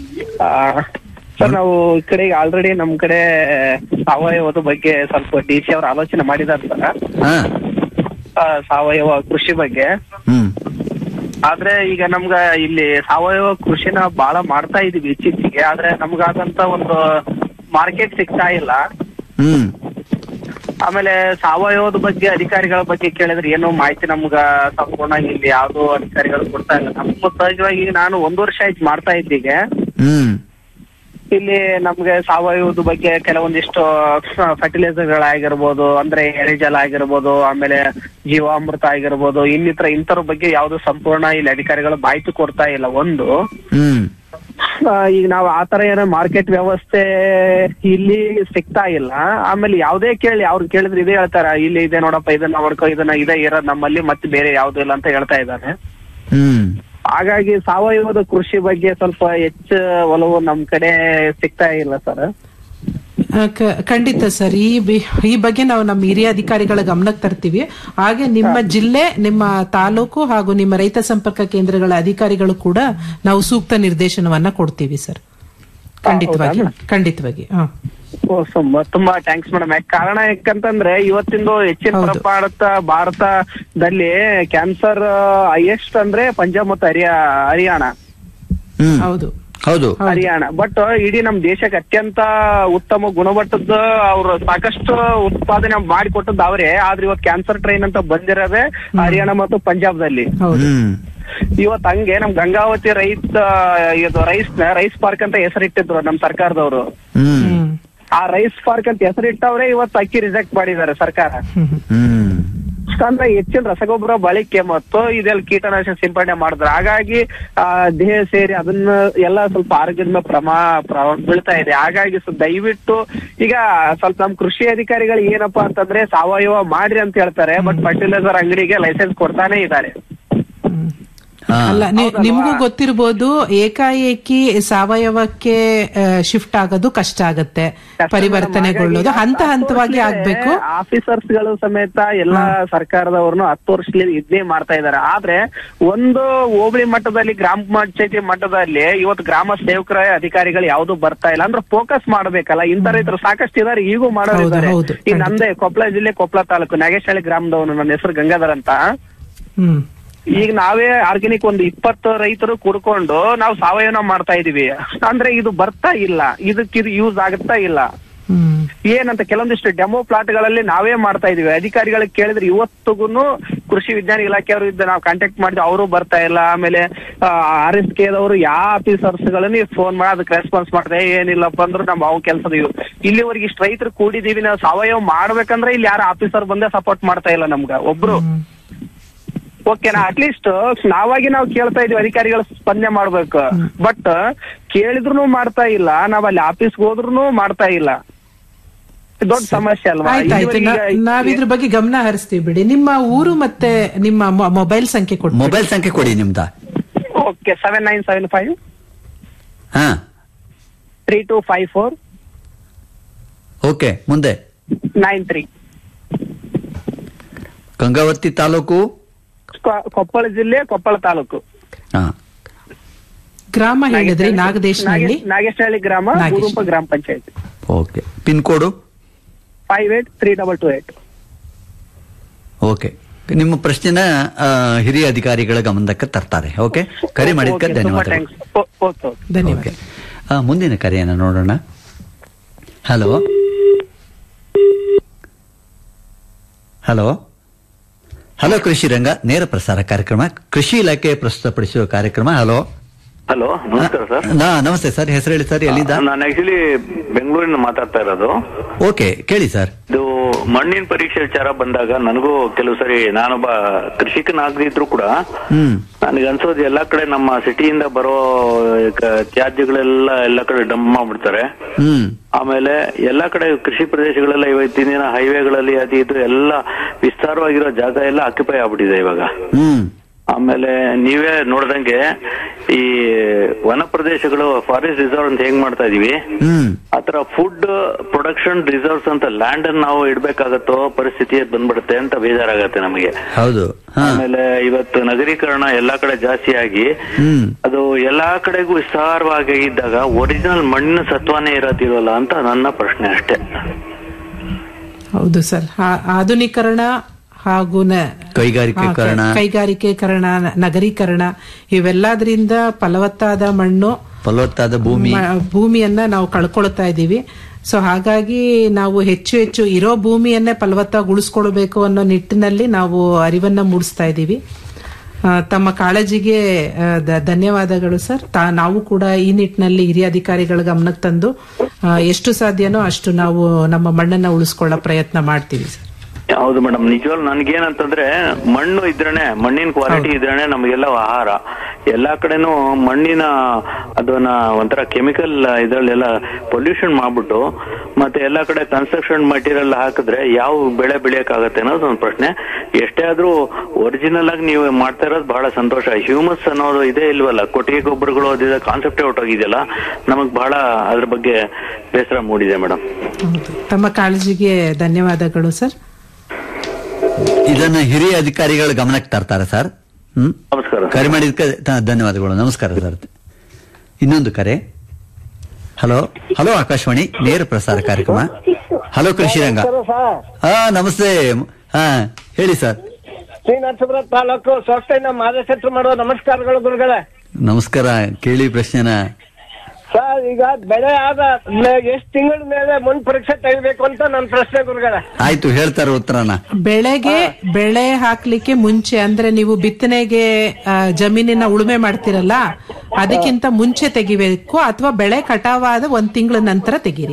ಸರ್ ನಾವು ಈ ಕಡೆ ಆಲ್ರೆಡಿ ನಮ್ ಕಡೆ ಸಾವಯವದ ಬಗ್ಗೆ ಸ್ವಲ್ಪ ಡಿ ಸಿ ಅವ್ರ ಆಲೋಚನೆ ಮಾಡಿದಾರೆ ಸರ್ ಹಾ ಆ, ಸಾವಯವ ಕೃಷಿ ಬಗ್ಗೆ ಹ್ಮ್ ಆದ್ರೆ ಈಗ ನಮ್ಗ ಇಲ್ಲಿ ಸಾವಯವ ಕೃಷಿನ ಬಹಳ ಮಾಡ್ತಾ ಇದೀವಿ ಇತ್ತೀಚೆಗೆ ಆದ್ರೆ ನಮ್ಗಾದಂತ ಒಂದು ಮಾರ್ಕೆಟ್ ಸಿಗ್ತಾ ಇಲ್ಲ ಹ್ಮ್ ಆಮೇಲೆ ಸಾವಯವದ ಬಗ್ಗೆ ಅಧಿಕಾರಿಗಳ ಬಗ್ಗೆ ಕೇಳಿದ್ರೆ ಏನೋ ಮಾಹಿತಿ ನಮ್ಗ ಸಂಪೂರ್ಣ ಇಲ್ಲಿ ಯಾವ್ದು ಅಧಿಕಾರಿಗಳು ಕೊಡ್ತಾ ಇಲ್ಲ ನಮ್ಮ ಸಹಜವಾಗಿ ಈಗ ನಾನು ಒಂದು ವರ್ಷ ಆಯ್ತು ಮಾಡ್ತಾ ಇದ್ದೀಗೆ ಹ್ಮ್ ಇಲ್ಲಿ ನಮ್ಗೆ ಸಾವಯವದ ಬಗ್ಗೆ ಕೆಲವೊಂದಿಷ್ಟು ಫರ್ಟಿಲೈಸರ್ ಗಳಾಗಿರ್ಬೋದು ಅಂದ್ರೆ ಎರೆಜಲ ಆಗಿರ್ಬೋದು ಆಮೇಲೆ ಜೀವಾಮೃತ ಆಗಿರ್ಬೋದು ಇನ್ನಿತರ ಇಂತರ ಬಗ್ಗೆ ಯಾವ್ದು ಸಂಪೂರ್ಣ ಇಲ್ಲಿ ಅಧಿಕಾರಿಗಳು ಮಾಹಿತಿ ಕೊಡ್ತಾ ಇಲ್ಲ ಒಂದು ಹ್ಮ್ ಆ, ಈಗ ನಾವು ಆತರ ಏನೋ ಮಾರ್ಕೆಟ್ ವ್ಯವಸ್ಥೆ ಇಲ್ಲಿ ಸಿಗ್ತಾ ಇಲ್ಲ ಆಮೇಲೆ ಯಾವ್ದೇ ಕೇಳಿ ಅವ್ರು ಕೇಳಿದ್ರೆ ಇದೇ ಹೇಳ್ತಾರ ಇಲ್ಲಿ ಇದೆ ನೋಡಪ್ಪ ಇದನ್ನ ಮಾಡ್ಕೊ ಇದನ್ನ ಇದೇ ಇರೋದ್ ನಮ್ಮಲ್ಲಿ ಮತ್ತೆ ಬೇರೆ ಯಾವ್ದು ಇಲ್ಲ ಅಂತ ಹೇಳ್ತಾ ಇದ್ದಾನೆ ಹ್ಮ್ ಹಾಗಾಗಿ ಸಾವಯವದ ಕೃಷಿ ಬಗ್ಗೆ ಸ್ವಲ್ಪ ಹೆಚ್ಚು ಒಲವು ನಮ್ ಕಡೆ ಸಿಗ್ತಾ ಇಲ್ಲ ಸರ್ ಆ, ಕ- ಖಂಡಿತ ಸರ್ ಈ ಬಿ- ಈ ಬಗ್ಗೆ ನಾವು ನಮ್ಮ ಹಿರಿಯ ಅಧಿಕಾರಿಗಳ ಗಮನಕ್ಕೆ ತರ್ತೀವಿ ಹಾಗೆ ನಿಮ್ಮ ಜಿಲ್ಲೆ ನಿಮ್ಮ ತಾಲೂಕು ಹಾಗೂ ನಿಮ್ಮ ರೈತ ಸಂಪರ್ಕ ಕೇಂದ್ರಗಳ ಅಧಿಕಾರಿಗಳು ಕೂಡ ನಾವು ಸೂಕ್ತ ನಿರ್ದೇಶನವನ್ನ ಕೊಡ್ತೀವಿ ಸರ್ ಖಂಡಿತವಾಗಿ ಖಂಡಿತವಾಗಿ ಹಾ ಓ, ಸುಮ್ಮ- ತುಂಬಾ ಥ್ಯಾಂಕ್ಸ್ ಮೇಡಮ್ ಯಾಕೆ ಕಾರಣ ಯಾಕಂತಂದ್ರೆ ಇವತ್ತಿಂದು ಹೆಚ್ಚಿನ ಹೌದು. ಪ್ರಮಾಣದ ಭಾರತದಲ್ಲಿ ಕ್ಯಾನ್ಸರ್ ಹೈಯೆಸ್ಟ್ ಅಂದ್ರೆ ಪಂಜಾಬ್ ಮತ್ತು ಹರಿಯಾ ಹರಿಯಾಣ ಹ್ಮ್ ಹೌದು ಹೌದು ಹರಿಯಾಣ ಬಟ್ ಇಡೀ ನಮ್ ದೇಶಕ್ಕೆ ಅತ್ಯಂತ ಉತ್ತಮ ಗುಣಮಟ್ಟದ ಅವ್ರು ಸಾಕಷ್ಟು ಉತ್ಪಾದನೆ ಮಾಡಿಕೊಟ್ಟದ್ದು ಅವರೇ ಆದ್ರೆ ಇವತ್ತು ಕ್ಯಾನ್ಸರ್ ಟ್ರೈನ್ ಅಂತ ಬಂದಿರೋದೇ ಹರಿಯಾಣ ಮತ್ತು ಪಂಜಾಬ್ದಲ್ಲಿ ಹೌದು ಹ್ಮ್ ಇವತ್ತು ಹಂಗೆ ನಮ್ ಗಂಗಾವತಿ ರೈತ ಇದು ರೈಸ್ ರೈಸ್ ಪಾರ್ಕ್ ಅಂತ ಹೆಸರಿಟ್ಟಿದ್ರು ನಮ್ ಸರ್ಕಾರದವರು ಹ್ಮ್ ಹ್ಮ್ ಆ ರೈಸ್ ಪಾರ್ಕ್ ಅಂತ ಹೆಸರಿಟ್ಟವ್ರೆ ಇವತ್ತು ಅಕ್ಕಿ ರಿಜೆಕ್ಟ್ ಮಾಡಿದ್ದಾರೆ ಸರ್ಕಾರ ಹ್ಮ್ ಅಂದ್ರೆ ಹೆಚ್ಚಿನ ರಸಗೊಬ್ಬರ ಬಳಕೆ ಮತ್ತು ಇದೆಲ್ಲ ಕೀಟನಾಶಕ ಸಿಂಪಡಣೆ ಮಾಡಿದ್ರು ಹಾಗಾಗಿ ಆ ದೇಹ ಸೇರಿ ಅದನ್ನ ಎಲ್ಲ ಸ್ವಲ್ಪ ಆರೋಗ್ಯದ ಮೇಲೆ ಪ್ರಮಾ ಪ್ರಭಾವ ಬೀಳ್ತಾ ಇದೆ ಹಾಗಾಗಿ ಸೊ ದಯವಿಟ್ಟು ಈಗ ಸ್ವಲ್ಪ ನಮ್ ಕೃಷಿ ಅಧಿಕಾರಿಗಳು ಏನಪ್ಪಾ ಅಂತಂದ್ರೆ ಸಾವಯವ ಮಾಡ್ರಿ ಅಂತ ಹೇಳ್ತಾರೆ ಬಟ್ ಫರ್ಟಿಲೈಸರ್ ಅಂಗಡಿಗೆ ಲೈಸೆನ್ಸ್ ಕೊಡ್ತಾನೆ ಇದ್ದಾರೆ ಹಾ ಅಲ್ಲ ನಿ- ನಿಮ್ಗೂ ಗೊತ್ತಿರ್ಬೋದು ಏಕಾಏಕಿ ಸಾವಯವಕ್ಕೆ ಶಿಫ್ಟ್ ಆಗೋದು ಕಷ್ಟ ಆಗತ್ತೆ ಪರಿವರ್ತನೆಗೊಳ್ಳೋದು ಹಂತ ಹಂತವಾಗಿ ಆಗ್ಬೇಕು ಆಫೀಸರ್ಸ್ ಗಳು ಸಮೇತ ಎಲ್ಲಾ ಸರ್ಕಾರದವ್ರನ್ನು ಹತ್ತು ವರ್ಷದಲ್ಲಿ ಇದನ್ನೇ ಮಾಡ್ತಾ ಇದ್ದಾರೆ ಆದ್ರೆ ಒಂದು ಹೋಬಳಿ ಮಟ್ಟದಲ್ಲಿ ಗ್ರಾಮ ಪಂಚಾಯತಿ ಮಟ್ಟದಲ್ಲಿ ಇವತ್ತು ಗ್ರಾಮ ಸೇವಕರ ಅಧಿಕಾರಿಗಳು ಯಾವ್ದು ಬರ್ತಾ ಇಲ್ಲ ಅಂದ್ರೆ ಫೋಕಸ್ ಮಾಡ್ಬೇಕಲ್ಲ ಇಂಥ ರೈತರು ಸಾಕಷ್ಟು ಇದಾರೆ ಈಗೂ ಮಾಡೋರಿದ್ದಾರೆ ಹೌದು, ಈಗ ನಂದೇ ಕೊಪ್ಪಳ ಜಿಲ್ಲೆ ಕೊಪ್ಪಳ ತಾಲೂಕು ನಾಗೇಶಹಳ್ಳಿ ಗ್ರಾಮದವನು ನನ್ನ ಹೆಸರು ಗಂಗಾಧರ್ ಅಂತ ಹ್ಮ್ ಈಗ ನಾವೇ ಆರ್ಗ್ಯಾನಿಕ್ ಒಂದು ಇಪ್ಪತ್ತು ರೈತರು ಕುಡ್ಕೊಂಡು ನಾವು ಸಾವಯವ ಮಾಡ್ತಾ ಇದೀವಿ ಅಂದ್ರೆ ಇದು ಬರ್ತಾ ಇಲ್ಲ ಇದಕ್ಕೆ ಇದು ಯೂಸ್ ಆಗುತ್ತಾ ಇಲ್ಲ ಹ್ಮ್ ಏನಂತ ಕೆಲವೊಂದಿಷ್ಟು ಡೆಮೋ ಪ್ಲಾಟ್ ಗಳಲ್ಲಿ ನಾವೇ ಮಾಡ್ತಾ ಇದೀವಿ ಅಧಿಕಾರಿಗಳಿಗೆ ಕೇಳಿದ್ರೆ ಇವತ್ತಿಗೂ ಕೃಷಿ ವಿಜ್ಞಾನ ಇಲಾಖೆಯವರು ಇದ್ದ ನಾವು ಕಾಂಟ್ಯಾಕ್ಟ್ ಮಾಡಿದ್ವಿ ಅವರು ಬರ್ತಾ ಇಲ್ಲ ಆಮೇಲೆ ಆರ್ ಎಸ್ ಕೆದವರು ಯಾವ ಆಫೀಸರ್ಸ್ ಗಳನ್ನ ಫೋನ್ ಮಾಡಿ ಅದಕ್ಕೆ ರೆಸ್ಪಾನ್ಸ್ ಮಾಡ್ದೆ ಏನಿಲ್ಲಪ್ಪ ಅಂದ್ರೆ ನಾವು ಅವು ಕೆಲಸದ ಇವು ಇಲ್ಲಿವರೆಗೆ ಇಷ್ಟು ರೈತರು ಕೂಡಿದೀವಿ ನಾವು ಸಾವಯವ ಮಾಡ್ಬೇಕಂದ್ರೆ ಇಲ್ಲಿ ಯಾರು ಆಫೀಸರ್ ಬಂದೇ ಸಪೋರ್ಟ್ ಮಾಡ್ತಾ ಇಲ್ಲ ನಮ್ಗ ಒಬ್ರು ಓಕೆನಾ ಅಟ್ಲೀಸ್ಟ್ ನಾವಾಗಿ ನಾವು ಕೇಳ್ತಾ ಇದೀವಿ ಅಧಿಕಾರಿಗಳು ಸ್ಪಂದನೆ ಮಾಡ್ಬೇಕು ಬಟ್ ಕೇಳಿದ್ರು ಮಾಡ್ತಾ ಇಲ್ಲ ನಾವ್ ಅಲ್ಲಿ ಆಫೀಸ್ಗೆ ಹೋದ್ರು ಮಾಡ್ತಾ ಇಲ್ಲ ದೊಡ್ಡ ಸಮಸ್ಯೆ ಅಲ್ವಾ ಆಯ್ತಾಯ್ತು ಇಲ್ಲಿವರೆಗೆ ಈಗ- ನಾವ್ ಇದ್ರ ಬಗ್ಗೆ ಗಮನ ಹರಿಸ್ತೀವಿ ಬಿಡಿ ನಿಮ್ಮ ಊರು ಮತ್ತೆ ನಿಮ್ಮ ಮೊ- ಮೊಬೈಲ್ ಸಂಖ್ಯೆ ಕೊಡಿ ಮೊಬೈಲ್ ಸಂಖ್ಯೆ ಕೊಡಿ ನಿಮ್ದ okay seven nine seven five ಹಾ three two five four okay ಮುಂದೆ ನೈನ್ ತ್ರೀ ಗಂಗಾವತಿ ತಾಲೂಕು ಕೊಪ್ಪಳ ಜಿಲ್ಲೆ ಕೊಪ್ಪಳ ತಾಲೂಕು ಹಾ ಗ್ರಾಮ ಹೇಳಿದ್ರಿ ನಾಗದೇಶನಹಳ್ಳಿ ನಾಗೇಶ್- ನಾಗೇಶನಹಳ್ಳಿ ಗ್ರಾಮ ನಾಗೇಶ್. ಗುರುಪ ಗ್ರಾಮ panchayat okay pin code five eight three double two eight okay ನಿಮ್ಮ ಪ್ರಶ್ನೆನ ಆ, ಹಿರಿಯ ಅಧಿಕಾರಿಗಳ ಗಮನಕ್ಕೆ ತರ್ತಾರೆ ಓಕೆ ಕರೆ ಮಾಡಿದ್ದಕ್ಕೆ ತುಂಬಾ ಧನ್ಯವಾದಗಳು ಥ್ಯಾಂಕ್ಸ್ ಓಕೆ ಓಕೆ ಧನ್ಯವಾದ ಓಕೆ ಆ, ಮುಂದಿನ ಕರೆಯನ್ನು ನೋಡೋಣ hello hello hello Krishi Ranga ನೇರ ಪ್ರಸಾರ ಕಾರ್ಯಕ್ರಮ ಕೃಷಿ ಇಲಾಖೆ ಪ್ರಸ್ತುತಪಡಿಸುವ ಕಾರ್ಯಕ್ರಮ ಹಲೋ ಹಲೋ ನಮಸ್ಕಾರ ಸರ್ ನಾ ನಮಸ್ತೆ ಸರ್ ಹೆಸರು ಹೇಳಿ ಸರ್ ಎಲ್ಲಿಂದ ನಾನು ಆಕ್ಚುಲಿ ಬೆಂಗಳೂರಿನ ಮಾತಾಡ್ತಾ ಇರೋದು ಓಕೆ ಕೇಳಿ ಸರ್ ಇದು ಮಣ್ಣಿನ ಪರೀಕ್ಷೆ ವಿಚಾರ ಬಂದಾಗ ನನಗೂ ಕೆಲವು ಸರಿ ನಾನೊಬ್ಬ ಕೃಷಿಕನಾಗದಿದ್ರು ಕೂಡ ಹ್ಮ್ ನನಗೆ ಅನ್ಸೋದು ಎಲ್ಲಾ ಕಡೆ ನಮ್ಮ ಸಿಟಿಯಿಂದ ಬರೋ ಕ- ತ್ಯಾಜ್ಯಗಳೆಲ್ಲ ಎಲ್ಲಾ ಕಡೆ ಡಂಪ್ ಮಾಡ್ಬಿಡ್ತಾರೆ ಹ್ಮ್ ಆಮೇಲೆ ಎಲ್ಲಾ ಕಡೆ ಕೃಷಿ ಪ್ರದೇಶಗಳೆಲ್ಲ ಇವತ್ತಿನ ದಿನ ಹೈವೇಗಳಲ್ಲಿ ಅದು ಇದು ಎಲ್ಲ ವಿಸ್ತಾರವಾಗಿರೋ ಜಾಗ ಎಲ್ಲ ಆಕ್ಯುಪೈ ಆಗ್ಬಿಟ್ಟಿದೆ ಇವಾಗ ಹ್ಮ್ ಆಮೇಲೆ ನೀವೇ ನೋಡ್ದಂಗೆ ಈ ವನ ಪ್ರದೇಶಗಳು ಫಾರೆಸ್ಟ್ ರಿಸರ್ವ್ ಅಂತ ಹೆಂಗ್ ಮಾಡ್ತಾ ಇದೀವಿ ಹ್ಮ್ ಆತರ ಫುಡ್ ಪ್ರೊಡಕ್ಷನ್ ರಿಸರ್ವ್ಸ್ ಅಂತ ಲ್ಯಾಂಡ್ ಅನ್ನು ನಾವು ಇಡ್ಬೇಕಾಗತ್ತೋ ಪರಿಸ್ಥಿತಿ ಬಂದ್ಬಿಡುತ್ತೆ ಅಂತ ಬೇಜಾರಾಗತ್ತೆ ನಮಗೆ ಹೌದು ಹಾ ಆಮೇಲೆ ಇವತ್ತು ನಗರೀಕರಣ ಎಲ್ಲಾ ಕಡೆ ಜಾಸ್ತಿ ಆಗಿ ಹ್ಮ್ ಅದು ಎಲ್ಲಾ ಕಡೆಗೂ ವಿಸ್ತಾರವಾಗಿ ಇದ್ದಾಗ ಒರಿಜಿನಲ್ ಮಣ್ಣಿನ ಸತ್ವನೇ ಇರೋದಿಲ್ವಲ್ಲ ಅಂತ ನನ್ನ ಪ್ರಶ್ನೆ ಅಷ್ಟೇ ಹೌದು ಸರ್ ಆ- ಆಧುನೀಕರಣ ಹಾಗೂ ನ- ಕೈಗಾರಿಕೀಕರಣ. ಆ, ಕೈಗಾರಿಕೀಕರಣ ನ- ನಗರೀಕರಣ ಇವೆಲ್ಲದರಿಂದ ಫಲವತ್ತಾದ ಮಣ್ಣು ಫಲವತ್ತಾದ ಭೂಮಿ ಮ- ಭೂಮಿಯನ್ನ ನಾವು ಕಳ್ಕೊಳ್ತಾ ಇದ್ದೀವಿ ಸೊ ಹಾಗಾಗಿ ನಾವು ಹೆಚ್ಚು ಹೆಚ್ಚು ಇರೋ ಭೂಮಿಯನ್ನೇ ಫಲವತ್ತಾಗಿ ಉಳಿಸ್ಕೊಳ್ಬೇಕು ಅನ್ನೋ ನಿಟ್ಟಿನಲ್ಲಿ ನಾವು ಅರಿವನ್ನ ಮೂಡಿಸ್ತಾ ಇದ್ದೀವಿ ಆ, ತಮ್ಮ ಕಾಳಜಿಗೆ ಆ, ದ- ಧನ್ಯವಾದಗಳು ಸರ್ ತಾ ನಾವು ಕೂಡ ಈ ನಿಟ್ಟಿನಲ್ಲಿ ಹಿರಿಯ ಅಧಿಕಾರಿಗಳ ಗಮನಕ್ಕೆ ತಂದು ಆ, ಎಷ್ಟು ಸಾಧ್ಯನೋ ಅಷ್ಟು ನಾವು ನಮ್ಮ ಮಣ್ಣನ್ನ ಉಳಿಸ್ಕೊಳ್ಳೋ ಪ್ರಯತ್ನ ಮಾಡ್ತೀವಿ ಸರ್ ಹೌದು ಮೇಡಮ್ ನಿಜವಾಗ್ಲು ನನ್ಗೇನಂತಂದ್ರೆ ಮಣ್ಣು ಇದ್ರೇನೆ ಮಣ್ಣಿನ ಕ್ವಾಲಿಟಿ ಇದ್ರೇನೆ ನಮಗೆಲ್ಲ ಆಹಾರ ಎಲ್ಲಾ ಕಡೆನೂ ಮಣ್ಣಿನ ಅದನ್ನ ಒಂಥರ ಕೆಮಿಕಲ್ ಇದ್ರಲ್ಲೆಲ್ಲ ಪೊಲ್ಯೂಷನ್ ಮಾಡ್ಬಿಟ್ಟು ಮತ್ತೆ ಎಲ್ಲಾ ಕಡೆ ಕನ್ಸ್ಟ್ರಕ್ಷನ್ ಮಟೀರಿಯಲ್ ಹಾಕಿದ್ರೆ ಯಾವ ಬೆಳೆ ಬೆಳೆಯಕ್ಕಾಗತ್ತೆ ಅನ್ನೋದು ಒಂದು ಪ್ರಶ್ನೆ ಎಷ್ಟೇ ಆದ್ರೂ ಒರಿಜಿನಲ್ ಆಗಿ ನೀವು ಮಾಡ್ತಾ ಇರೋದು ಬಹಳ ಸಂತೋಷ ಹ್ಯೂಮಸ್ ಅನ್ನೋದು ಇದೇ ಇಲ್ವಲ್ಲ ಕೊಟ್ಟಿಗೆ ಗೊಬ್ಬರಗಳು ಅದಿದೆ ಕಾನ್ಸೆಪ್ಟೇ ಹೊಟ್ಟೋಗಿದೆಯಲ್ಲ ನಮಗ್ ಬಹಳ ಅದ್ರ ಬಗ್ಗೆ ಬೇಸರ ಮೂಡಿದೆ ಮೇಡಮ್ ತಮ್ಮ ಕಾಳಜಿಗೆ ಧನ್ಯವಾದಗಳು ಸರ್ ಇದನ್ನ ಹಿರಿಯ ಅಧಿಕಾರಿಗಳ ಗಮನಕ್ಕೆ ತರ್ತಾರೆ ಸರ್ ಹ್ಮ್ ನಮಸ್ಕಾರ ಕರೆ ಮಾಡಿದ್ದಕ್ಕೆ ತ- ಧನ್ಯವಾದಗಳು ನಮಸ್ಕಾರ ಸರ್ ಇನ್ನೊಂದು ಕರೆ ಹಲೋ ಹಲೋ ಆಕಾಶವಾಣಿ ನೇರ ಪ್ರಸಾರ ಕಾರ್ಯಕ್ರಮ ಹಲೋ ಕೃಷಿರಂಗ ಹಾ ನಮಸ್ತೆ ಹಾ ಹೇಳಿ ಸರ್ ಶ್ರೀ ನರಸೀಪುರ ತಾಲೂಕು ಸ್ವಸ್ಥೆಯಿಂದ ಮಾದಶೆಟ್ರು ಮಾಡುವ ನಮಸ್ಕಾರಗಳು ಗುರುಗಳೇ ನಮಸ್ಕಾರ ಕೇಳಿ ಪ್ರಶ್ನೆನ ಸರ್ ಈಗ ಬೆಳೆ ಆದ ಎಷ್ಟು ತಿಂಗಳ ಮೇಲೆ ಮುನ್ ಪರೀಕ್ಷೆ ತೆಗಿಬೇಕು ಅಂತ ನನ್ನ ಪ್ರಶ್ನೆ ಗುರುಗಳೇ ಆಯ್ತು ಹೇಳ್ತಾರೆ ಉತ್ತರನ ಬೆಳೆಗೆ ಬೆಳೆ ಹಾಕ್ಲಿಕ್ಕೆ ಮುಂಚೆ ಅಂದ್ರೆ ನೀವು ಬಿತ್ತನೆಗೆ ಆ, ಜಮೀನಿನ ಉಳುಮೆ ಮಾಡ್ತಿರಲ್ಲ ಅದಕ್ಕಿಂತ ಮುಂಚೆ ತೆಗಿಬೇಕು ಅಥವಾ ಬೆಳೆ ಕಟಾವಾದ ಒಂದ್ ತಿಂಗಳ ನಂತರ ತೆಗೀರಿ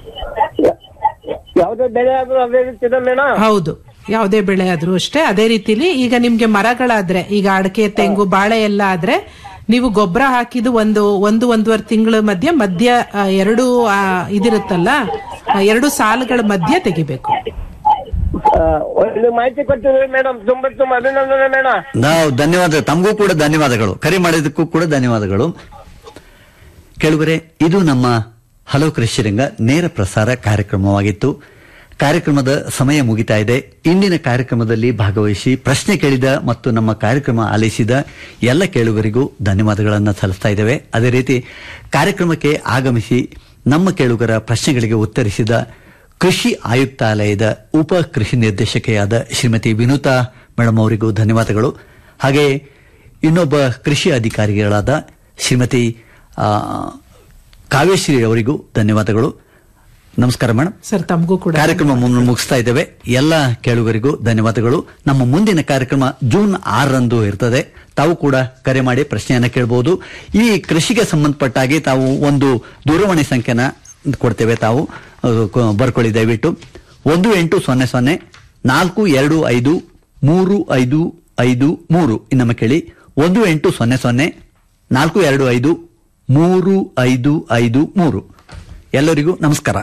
ಯಾವುದೇ ಬೆಳೆ ಆದ್ರೂ ಅದೇ ರೀತಿ ಮೇಡಮ್ ಹೌದು ಯಾವುದೇ ಬೆಳೆ ಆದ್ರೂ ಅಷ್ಟೇ ಅದೇ ರೀತಿಲಿ ಈಗ ನಿಮ್ಗೆ ಮರಗಳಾದ್ರೆ ಈಗ ಅಡಕೆ ತೆಂಗು ಬಾಳೆ ಎಲ್ಲ ಆದ್ರೆ ನೀವು ಗೊಬ್ಬರ ಹಾಕಿದ್ದು ಒಂದು ಒಂದು ಒಂದೂವರೆ ತಿಂಗಳ ಮಧ್ಯೆ ಮಧ್ಯ ಆ, ಎರಡು ಆ, ಇದಿರುತ್ತಲ್ಲ ಆ, ಎರಡು ಸಾಲುಗಳ ಮಧ್ಯೆ ತೆಗಿಬೇಕು ಒಂದು ಮಾಹಿತಿ ಕೊಟ್ಟಿದ್ರಿ ಮೇಡಮ್ ತುಂಬಾ ತುಂಬಾ ಅಭಿನಂದನೆ ಮೇಡಮ್ ನಾವು ಧನ್ಯವಾದ ತಮಗೂ ಕೂಡ ಧನ್ಯವಾದಗಳು ಕರೆ ಮಾಡಿದ್ದಕ್ಕೂ ಕೂಡ ಧನ್ಯವಾದಗಳು ಕೇಳುಗರೆ ಇದು ನಮ್ಮ ಹಲೋ ಕೃಷಿರಂಗ ನೇರ ಪ್ರಸಾರ ಕಾರ್ಯಕ್ರಮವಾಗಿತ್ತು ಕಾರ್ಯಕ್ರಮದ ಸಮಯ ಮುಗಿತಾ ಇದೆ ಇಂದಿನ ಕಾರ್ಯಕ್ರಮದಲ್ಲಿ ಭಾಗವಹಿಸಿ ಪ್ರಶ್ನೆ ಕೇಳಿದ ಮತ್ತು ನಮ್ಮ ಕಾರ್ಯಕ್ರಮ ಆಲಿಸಿದ ಎಲ್ಲ ಕೇಳುಗರಿಗೂ ಧನ್ಯವಾದಗಳನ್ನು ಸಲ್ಲಿಸ್ತಾ ಇದ್ದೇವೆ ಅದೇ ರೀತಿ ಕಾರ್ಯಕ್ರಮಕ್ಕೆ ಆಗಮಿಸಿ ನಮ್ಮ ಕೇಳುಗರ ಪ್ರಶ್ನೆಗಳಿಗೆ ಉತ್ತರಿಸಿದ ಕೃಷಿ ಆಯುಕ್ತಾಲಯದ ಉಪ ಕೃಷಿ ನಿರ್ದೇಶಕೆಯಾದ ಶ್ರೀಮತಿ ವಿನುತಾ ಮೇಡಮ್ ಅವರಿಗೂ ಧನ್ಯವಾದಗಳು ಹಾಗೆ ಇನ್ನೊಬ್ಬ ಕೃಷಿ ಅಧಿಕಾರಿಗಳಾದ ಶ್ರೀಮತಿ ಆ, ಕಾವ್ಯಶ್ರೀ ಅವರಿಗೂ ಧನ್ಯವಾದಗಳು ನಮಸ್ಕಾರ ಮೇಡಮ್ ಸರ್ ತಮಗೂ ಕೂಡ ಕಾರ್ಯಕ್ರಮ ಮುನ್- ಮುಗಿಸ್ತಾ ಇದ್ದೇವೆ ಎಲ್ಲ ಕೇಳುಗರಿಗೂ ಧನ್ಯವಾದಗಳು ನಮ್ಮ ಮುಂದಿನ ಕಾರ್ಯಕ್ರಮ ಜೂನ್ ಆರರಂದು ಇರ್ತದೆ ತಾವು ಕೂಡ ಕರೆ ಮಾಡಿ ಪ್ರಶ್ನೆಯನ್ನ ಕೇಳಬಹುದು ಈ ಕೃಷಿಗೆ ಸಂಬಂಧಪಟ್ಟ ಹಾಗೆ ತಾವು ಒಂದು ದೂರವಾಣಿ ಸಂಖ್ಯೆನ ಕೊಡ್ತೇವೆ ತಾವು ಅದು ಕ- ಬರ್ಕೊಳ್ಳಿ ದಯವಿಟ್ಟು ಒಂದು ಎಂಟು ಸೊನ್ನೆ ಸೊನ್ನೆ ನಾಲ್ಕು ಎರಡು ಐದು ಮೂರು ಐದು ಐದು ಮೂರು ಇನ್ನೊಮ್ಮೆ ಕೇಳಿ ಒಂದು ಎಂಟು ಸೊನ್ನೆ ಸೊನ್ನೆ ನಾಲ್ಕು ಎರಡು ಐದು ಮೂರು ಐದು ಐದು ಮೂರು ಎಲ್ಲರಿಗೂ ನಮಸ್ಕಾರ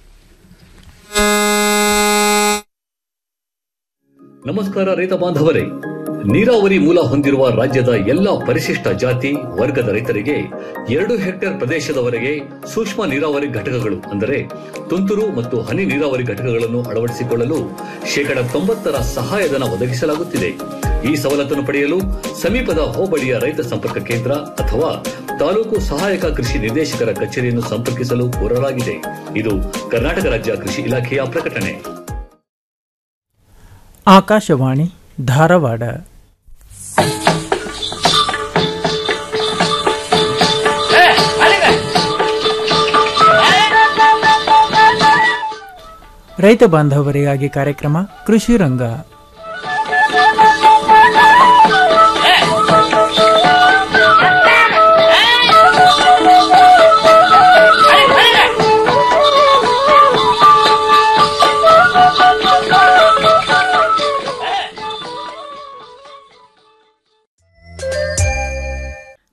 ನಮಸ್ಕಾರ ರೈತ ಬಾಂಧವರೇ ನೀರಾವರಿ ಮೂಲ ಹೊಂದಿರುವ ರಾಜ್ಯದ ಎಲ್ಲಾ ಪರಿಶಿಷ್ಟ ಜಾತಿ ವರ್ಗದ ರೈತರಿಗೆ ಎರಡು ಹೆಕ್ಟೇರ್ ಪ್ರದೇಶದವರೆಗೆ ಸೂಕ್ಷ್ಮ ನೀರಾವರಿ ಘಟಕಗಳು ಅಂದರೆ ತುಂತುರು ಮತ್ತು ಹನಿ ನೀರಾವರಿ ಘಟಕಗಳನ್ನು ಅಳವಡಿಸಿಕೊಳ್ಳಲು ಶೇಕಡ ತೊಂಬತ್ತರ ಸಹಾಯಧನ ಒದಗಿಸಲಾಗುತ್ತಿದೆ ಈ ಸವಲತ್ತನ್ನು ಪಡೆಯಲು ಸಮೀಪದ ಹೋಬಳಿಯ ರೈತ ಸಂಪರ್ಕ ಕೇಂದ್ರ ಅಥವಾ ತಾಲೂಕು ಸಹಾಯಕ ಕೃಷಿ ನಿರ್ದೇಶಕರ ಕಚೇರಿಯನ್ನು ಸಂಪರ್ಕಿಸಲು ಕೋರಲಾಗಿದೆ ಇದು ಕರ್ನಾಟಕ ರಾಜ್ಯ ಕೃಷಿ ಇಲಾಖೆಯ ಪ್ರಕಟಣೆ ಆಕಾಶವಾಣಿ ಧಾರವಾಡ ರೈತ ಬಾಂಧವರಿಗಾಗಿ ಕಾರ್ಯಕ್ರಮ ಕೃಷಿ ರಂಗ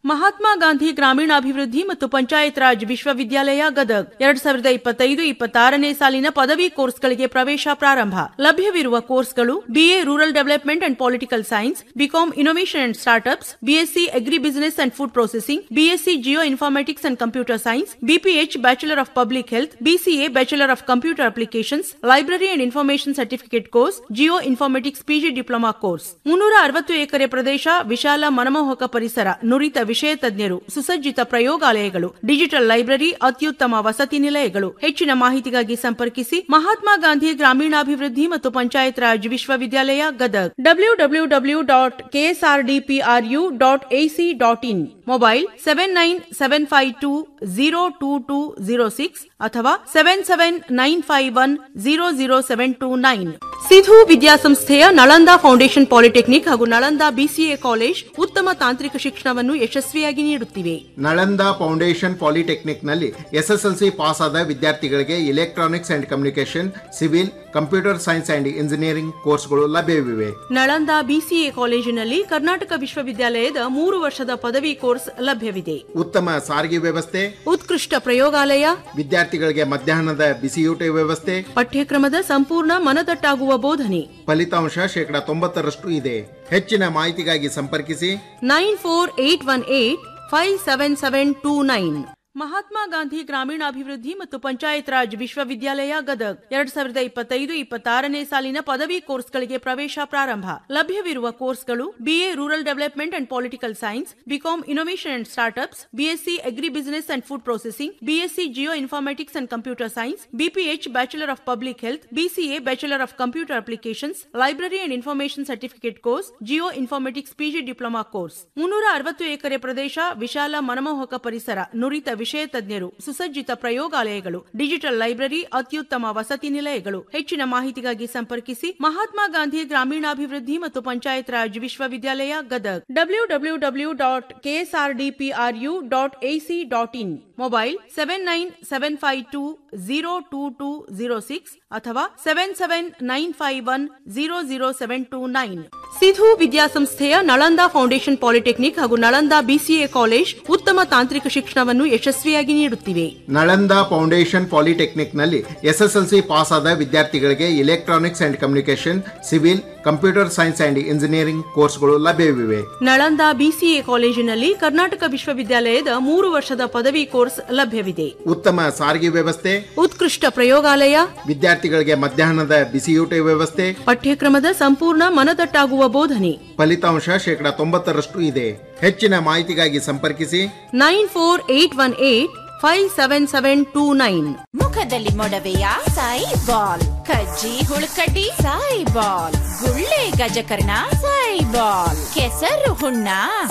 ಮಹಾತ್ಮ ಗಾಂಧಿ ಗ್ರಾಮೀಣಾಭಿವೃದ್ಧಿ ಮತ್ತು ಪಂಚಾಯತ್ ರಾಜ್ ವಿಶ್ವವಿದ್ಯಾಲಯ ಗದಗ್ ಎರಡ್ ಸಾವಿರದ ಇಪ್ಪತ್ತೈದು ಇಪ್ಪತ್ತಾರನೇ ಸಾಲಿನ ಪದವಿ ಕೋರ್ಸ್ಗಳಿಗೆ ಪ್ರವೇಶ ಪ್ರಾರಂಭ ಲಭ್ಯವಿರುವ ಕೋರ್ಸ್ಗಳು BA rural development and political science B com innovation and startups BSc agri business and food processing BSc geo informatics and computer science BPH bachelor of public health BCA bachelor of computer applications library and information certificate course geo informatics PG diploma course ಮುನ್ನೂರ ಅರವತ್ತು ಎಕರೆ ಪ್ರದೇಶ ವಿಶಾಲ ಮನಮೋಹಕ ಪರಿಸರ ನುರಿತ ವಿಷಯ ತಜ್ಞರು ಸುಸಜ್ಜಿತ ಪ್ರಯೋಗಾಲಯಗಳು ಡಿಜಿಟಲ್ ಲೈಬ್ರರಿ ಅತ್ಯುತ್ತಮ ವಸತಿ ನಿಲಯಗಳು ಹೆಚ್ಚಿನ ಮಾಹಿತಿಗಾಗಿ ಸಂಪರ್ಕಿಸಿ ಮಹಾತ್ಮ ಗಾಂಧಿ ಗ್ರಾಮೀಣಾಭಿವೃದ್ಧಿ ಮತ್ತು ಪಂಚಾಯತ್ ರಾಜ್ ವಿಶ್ವವಿದ್ಯಾಲಯ Gadag W W W dot KSRDPRU dot AC dot in mobile seven nine seven five two zero two two zero six ಅಥವಾ seven seven nine five one zero zero seven two nine Sidhu ವಿದ್ಯಾಸಂಸ್ಥೆಯ ನಳಂದ ಫೌಂಡೇಶನ್ ಪಾಲಿಟೆಕ್ನಿಕ್ ಹಾಗೂ ನಳಂದ ಬಿಸಿಎ ಕಾಲೇಜ್ ಉತ್ತಮ ತಾಂತ್ರಿಕ ಶಿಕ್ಷಣವನ್ನು ಯಶಸ್ವಿಯಾಗಿ ನೀಡುತ್ತಿವೆ ನಳಂದ ಫೌಂಡೇಶನ್ ಪಾಲಿಟೆಕ್ನಿಕ್ ನಲ್ಲಿ ಎಸ್ಎಸ್ಎಲ್ಸಿ ಪಾಸ್ ಆದ ವಿದ್ಯಾರ್ಥಿಗಳಿಗೆ electronics and communication civil computer science and engineering ಕೋರ್ಸ್ಗಳು ಲಭ್ಯವಿವೆ ನಳಂದ ಬಿಸಿಎ ಕಾಲೇಜಿನಲ್ಲಿ ಕರ್ನಾಟಕ ವಿಶ್ವವಿದ್ಯಾಲಯದ ಮೂರು ವರ್ಷದ ಪದವಿ ಕೋರ್ಸ್ ಲಭ್ಯವಿದೆ ಉತ್ತಮ ಸಾರಿಗೆ ವ್ಯವಸ್ಥೆ ಉತ್ಕೃಷ್ಟ ಪ್ರಯೋಗಾಲಯ ವಿದ್ಯಾರ್ಥಿಗಳಿಗೆ ಮಧ್ಯಾಹ್ನದ ಬಿಸಿಯೂಟ ವ್ಯವಸ್ಥೆ ಪಠ್ಯಕ್ರಮದ ಸಂಪೂರ್ಣ ಮನದಟ್ಟಾಗುವ ಬೋಧನೆ ಫಲಿತಾಂಶ ಶೇಕಡಾ ತೊಂಬತ್ತರಷ್ಟು ಇದೆ ಹೆಚ್ಚಿನ ಮಾಹಿತಿಗಾಗಿ ಸಂಪರ್ಕಿಸಿ nine four eight one eight five seven seven two nine Mahatma Gandhi ಗ್ರಾಮೀಣಾಭಿವೃದ್ಧಿ ಮತ್ತು ಪಂಚಾಯತ್ ರಾಜ್ ವಿಶ್ವವಿದ್ಯಾಲಯ ಗದಗ್ ಎರಡ್ ಸಾವಿರದ ಇಪ್ಪತ್ತೈದು ಇಪ್ಪತ್ತಾರನೇ ಸಾಲಿನ ಪದವಿ ಕೋರ್ಸ್ಗಳಿಗೆ ಪ್ರವೇಶ ಪ್ರಾರಂಭ ಲಭ್ಯವಿರುವ ಕೋರ್ಸ್ಗಳು BA rural development and political science B com innovation and startups BSc agri business and food processing BSc geo informatics and computer science BPH bachelor of public health BCA bachelor of computer applications library and information certificate course geo informatics PG diploma course ಮುನ್ನೂರ ಅರವತ್ತು ಎಕರೆ ಪ್ರದೇಶ ವಿಶಾಲ ಮನಮೋಹಕ ಪರಿಸರ ನುರಿತ ವಿಷಯ ತಜ್ಞರು ಸುಸಜ್ಜಿತ ಪ್ರಯೋಗಾಲಯಗಳು ಡಿಜಿಟಲ್ ಲೈಬ್ರರಿ ಅತ್ಯುತ್ತಮ ವಸತಿ ನಿಲಯಗಳು ಹೆಚ್ಚಿನ ಮಾಹಿತಿಗಾಗಿ ಸಂಪರ್ಕಿಸಿ ಮಹಾತ್ಮ ಗಾಂಧಿ ಗ್ರಾಮೀಣಾಭಿವೃದ್ಧಿ ಮತ್ತು ಪಂಚಾಯತ್ ರಾಜ್ ವಿಶ್ವವಿದ್ಯಾಲಯ Gadag W W W dot KSRDPRU dot AC dot in mobile seven nine seven five two zero two two zero six ಅಥವಾ seven seven nine five one zero zero seven two nine Sidhu ವಿದ್ಯಾಸಂಸ್ಥೆಯ ನಳಂದ ಫೌಂಡೇಶನ್ ಪಾಲಿಟೆಕ್ನಿಕ್ ಹಾಗೂ ನಳಂದ ಬಿಸಿಎ ಕಾಲೇಜ್ ಉತ್ತಮ ತಾಂತ್ರಿಕ ಶಿಕ್ಷಣವನ್ನು ಯಶಸ್ವಿಯಾಗಿ ನೀಡುತ್ತಿವೆ ನಳಂದ ಫೌಂಡೇಶನ್ ಪಾಲಿಟೆಕ್ನಿಕ್ ನಲ್ಲಿ ಎಸ್ಎಸ್ಎಲ್ಸಿ ಪಾಸ್ ಆದ ವಿದ್ಯಾರ್ಥಿಗಳಿಗೆ electronics and communication civil computer science and engineering ಕೋರ್ಸ್ಗಳು ಲಭ್ಯವಿವೆ ನಳಂದ ಬಿಸಿಎ ಕಾಲೇಜಿನಲ್ಲಿ ಕರ್ನಾಟಕ ವಿಶ್ವವಿದ್ಯಾಲಯದ ಮೂರು ವರ್ಷದ ಪದವಿ ಕೋರ್ಸ್ ಲಭ್ಯವಿದೆ ಉತ್ತಮ ಸಾರಿಗೆ ವ್ಯವಸ್ಥೆ ಉತ್ಕೃಷ್ಟ ಪ್ರಯೋಗಾಲಯ ವಿದ್ಯಾರ್ಥಿಗಳಿಗೆ ಮಧ್ಯಾಹ್ನದ ಬಿಸಿಯೂಟ ವ್ಯವಸ್ಥೆ ಪಠ್ಯಕ್ರಮದ ಸಂಪೂರ್ಣ ಮನದಟ್ಟಾಗುವ ಬೋಧನೆ ಫಲಿತಾಂಶ ಶೇಕಡಾ ತೊಂಬತ್ತರಷ್ಟು ಇದೆ ಹೆಚ್ಚಿನ ಮಾಹಿತಿಗಾಗಿ ಸಂಪರ್ಕಿಸಿ nine four eight one eight five seven seven two nine ಮುಖದಲ್ಲಿ ಮೊಡವೆಯ ಸಾಯಿ ಬಾಲ್ ಕಜ್ಜಿ ಹುಳುಕಡ್ಡಿ ಸಾಯಿ ಬಾಲ್ ಗುಳ್ಳೆ ಗಜಕರ್ಣ ಸಾಯಿ ಬಾಲ್ ಕೆಸರು ಹುಣ್ಣ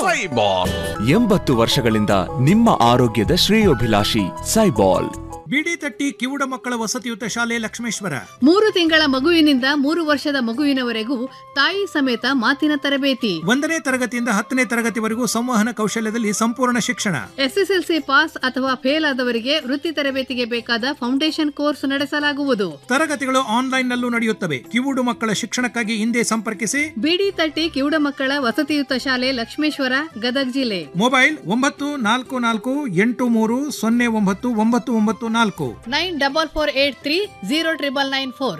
ಎಂಬತ್ತು ವರ್ಷಗಳಿಂದ ನಿಮ್ಮ ಆರೋಗ್ಯದ ಶ್ರೇಯೋಭಿಲಾಷಿ ಸೈಬಾಲ್ ಬಿಡಿ ತಟ್ಟಿ ಕಿವುಡ ಮಕ್ಕಳ ವಸತಿಯುತ ಶಾಲೆ ಲಕ್ಷ್ಮೇಶ್ವರ ಮೂರು ತಿಂಗಳ ಮಗುವಿನಿಂದ ಮೂರು ವರ್ಷದ ಮಗುವಿನವರೆಗೂ ತಾಯಿ ಸಮೇತ ಮಾತಿನ ತರಬೇತಿ ಒಂದನೇ ತರಗತಿಯಿಂದ ಹತ್ತನೇ ತರಗತಿವರೆಗೂ ಸಂವಹನ ಕೌಶಲ್ಯದಲ್ಲಿ ಸಂಪೂರ್ಣ ಶಿಕ್ಷಣ ಎಸ್ಎಸ್ಎಲ್ಸಿ ಪಾಸ್ ಅಥವಾ ಫೇಲ್ ಆದವರಿಗೆ ವೃತ್ತಿ ತರಬೇತಿಗೆ ಬೇಕಾದ ಫೌಂಡೇಶನ್ ಕೋರ್ಸ್ ನಡೆಸಲಾಗುವುದು ತರಗತಿಗಳು ಆನ್ಲೈನ್ ನಲ್ಲೂ ನಡೆಯುತ್ತವೆ ಕಿವುಡು ಮಕ್ಕಳ ಶಿಕ್ಷಣಕ್ಕಾಗಿ ಹಿಂದೆ ಸಂಪರ್ಕಿಸಿ ಬಿಡಿ ತಟ್ಟಿ ಕಿವುಡ ಮಕ್ಕಳ ವಸತಿಯುತ ಶಾಲೆ ಲಕ್ಷ್ಮೇಶ್ವರ ಗದಗ್ ಜಿಲ್ಲೆ ಮೊಬೈಲ್ ಒಂಬತ್ತು ನಾಲ್ಕು ನಾಲ್ಕು ಎಂಟು ಮೂರು ಸೊನ್ನೆ ಒಂಬತ್ತು ಒಂಬತ್ತು ಒಂಬತ್ತು ನಾಲ್ಕು nine double four eight three zero triple nine four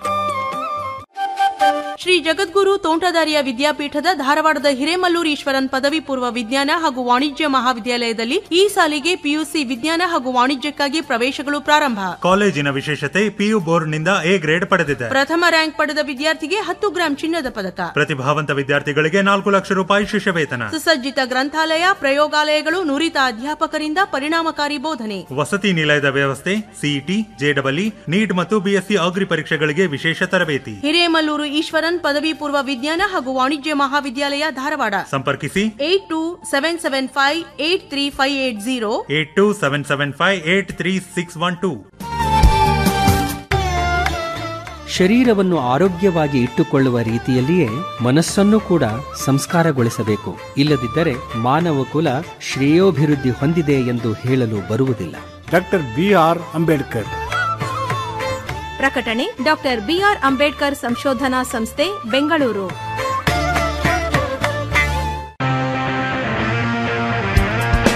Shri Jagadguru Tontadarya ವಿದ್ಯಾಪೀಠದ ಧಾರವಾಡದ ಹಿರೇಮಲ್ಲೂರು ಈಶ್ವರನ್ ಪದವಿ ಪೂರ್ವ ವಿಜ್ಞಾನ ಹಾಗೂ ವಾಣಿಜ್ಯ ಮಹಾವಿದ್ಯಾಲಯದಲ್ಲಿ ಈ ಸಾಲಿಗೆ ಪಿಯುಸಿ ವಿಜ್ಞಾನ ಹಾಗೂ ವಾಣಿಜ್ಯಕ್ಕಾಗಿ ಪ್ರವೇಶಗಳು ಪ್ರಾರಂಭ ಕಾಲೇಜಿನ ವಿಶೇಷತೆ ಪಿಯು ಬೋರ್ಡ್ನಿಂದ ಎ ಗ್ರೇಡ್ ಪಡೆದಿದೆ ಪ್ರಥಮ ರ್ಯಾಂಕ್ ಪಡೆದ ವಿದ್ಯಾರ್ಥಿಗೆ ಹತ್ತು ಗ್ರಾಂ ಚಿನ್ನದ ಪದಕ ಪ್ರತಿಭಾವಂತ ವಿದ್ಯಾರ್ಥಿಗಳಿಗೆ ನಾಲ್ಕು ಲಕ್ಷ ರೂಪಾಯಿ ಶಿಷ್ಯ ವೇತನ ಸುಸಜ್ಜಿತ ಗ್ರಂಥಾಲಯ ಪ್ರಯೋಗಾಲಯಗಳು ನುರಿತ ಅಧ್ಯಾಪಕರಿಂದ ಪರಿಣಾಮಕಾರಿ ಬೋಧನೆ ವಸತಿ ನಿಲಯದ ವ್ಯವಸ್ಥೆ ಸಿಇಟಿ ಜೆಡಬ್ಲ್ಇ ನೀಟ್ ಮತ್ತು ಬಿಎಸ್ಸಿ ಅಗ್ರಿ ಪರೀಕ್ಷೆಗಳಿಗೆ ವಿಶೇಷ ತರಬೇತಿ ಹಿರೇಮಲ್ಲೂರು ಈಶ್ವರನ್ ಪದವಿ ಪೂರ್ವ ವಿಜ್ಞಾನ ಹಾಗೂ ವಾಣಿಜ್ಯ ಮಹಾವಿದ್ಯಾಲಯ ಧಾರವಾಡ ಸಂಪರ್ಕಿಸಿ eight two seven seven five eight three five eight zero eight two seven seven five eight three six one two ಶರೀರವನ್ನು ಆರೋಗ್ಯವಾಗಿ ಇಟ್ಟುಕೊಳ್ಳುವ ರೀತಿಯಲ್ಲಿಯೇ ಮನಸ್ಸನ್ನು ಕೂಡ ಸಂಸ್ಕಾರಗೊಳಿಸಬೇಕು ಇಲ್ಲದಿದ್ದರೆ ಮಾನವ ಕುಲ ಶ್ರೇಯೋಭಿವೃದ್ಧಿ ಹೊಂದಿದೆ ಎಂದು ಹೇಳಲು ಬರುವುದಿಲ್ಲ ಡಾಕ್ಟರ್ ಬಿ ಆರ್ ಅಂಬೇಡ್ಕರ್ ಪ್ರಕಟಣೆ ಡಾಕ್ಟರ್ ಬಿಆರ್ ಅಂಬೇಡ್ಕರ್ ಸಂಶೋಧನಾ ಸಂಸ್ಥೆ ಬೆಂಗಳೂರು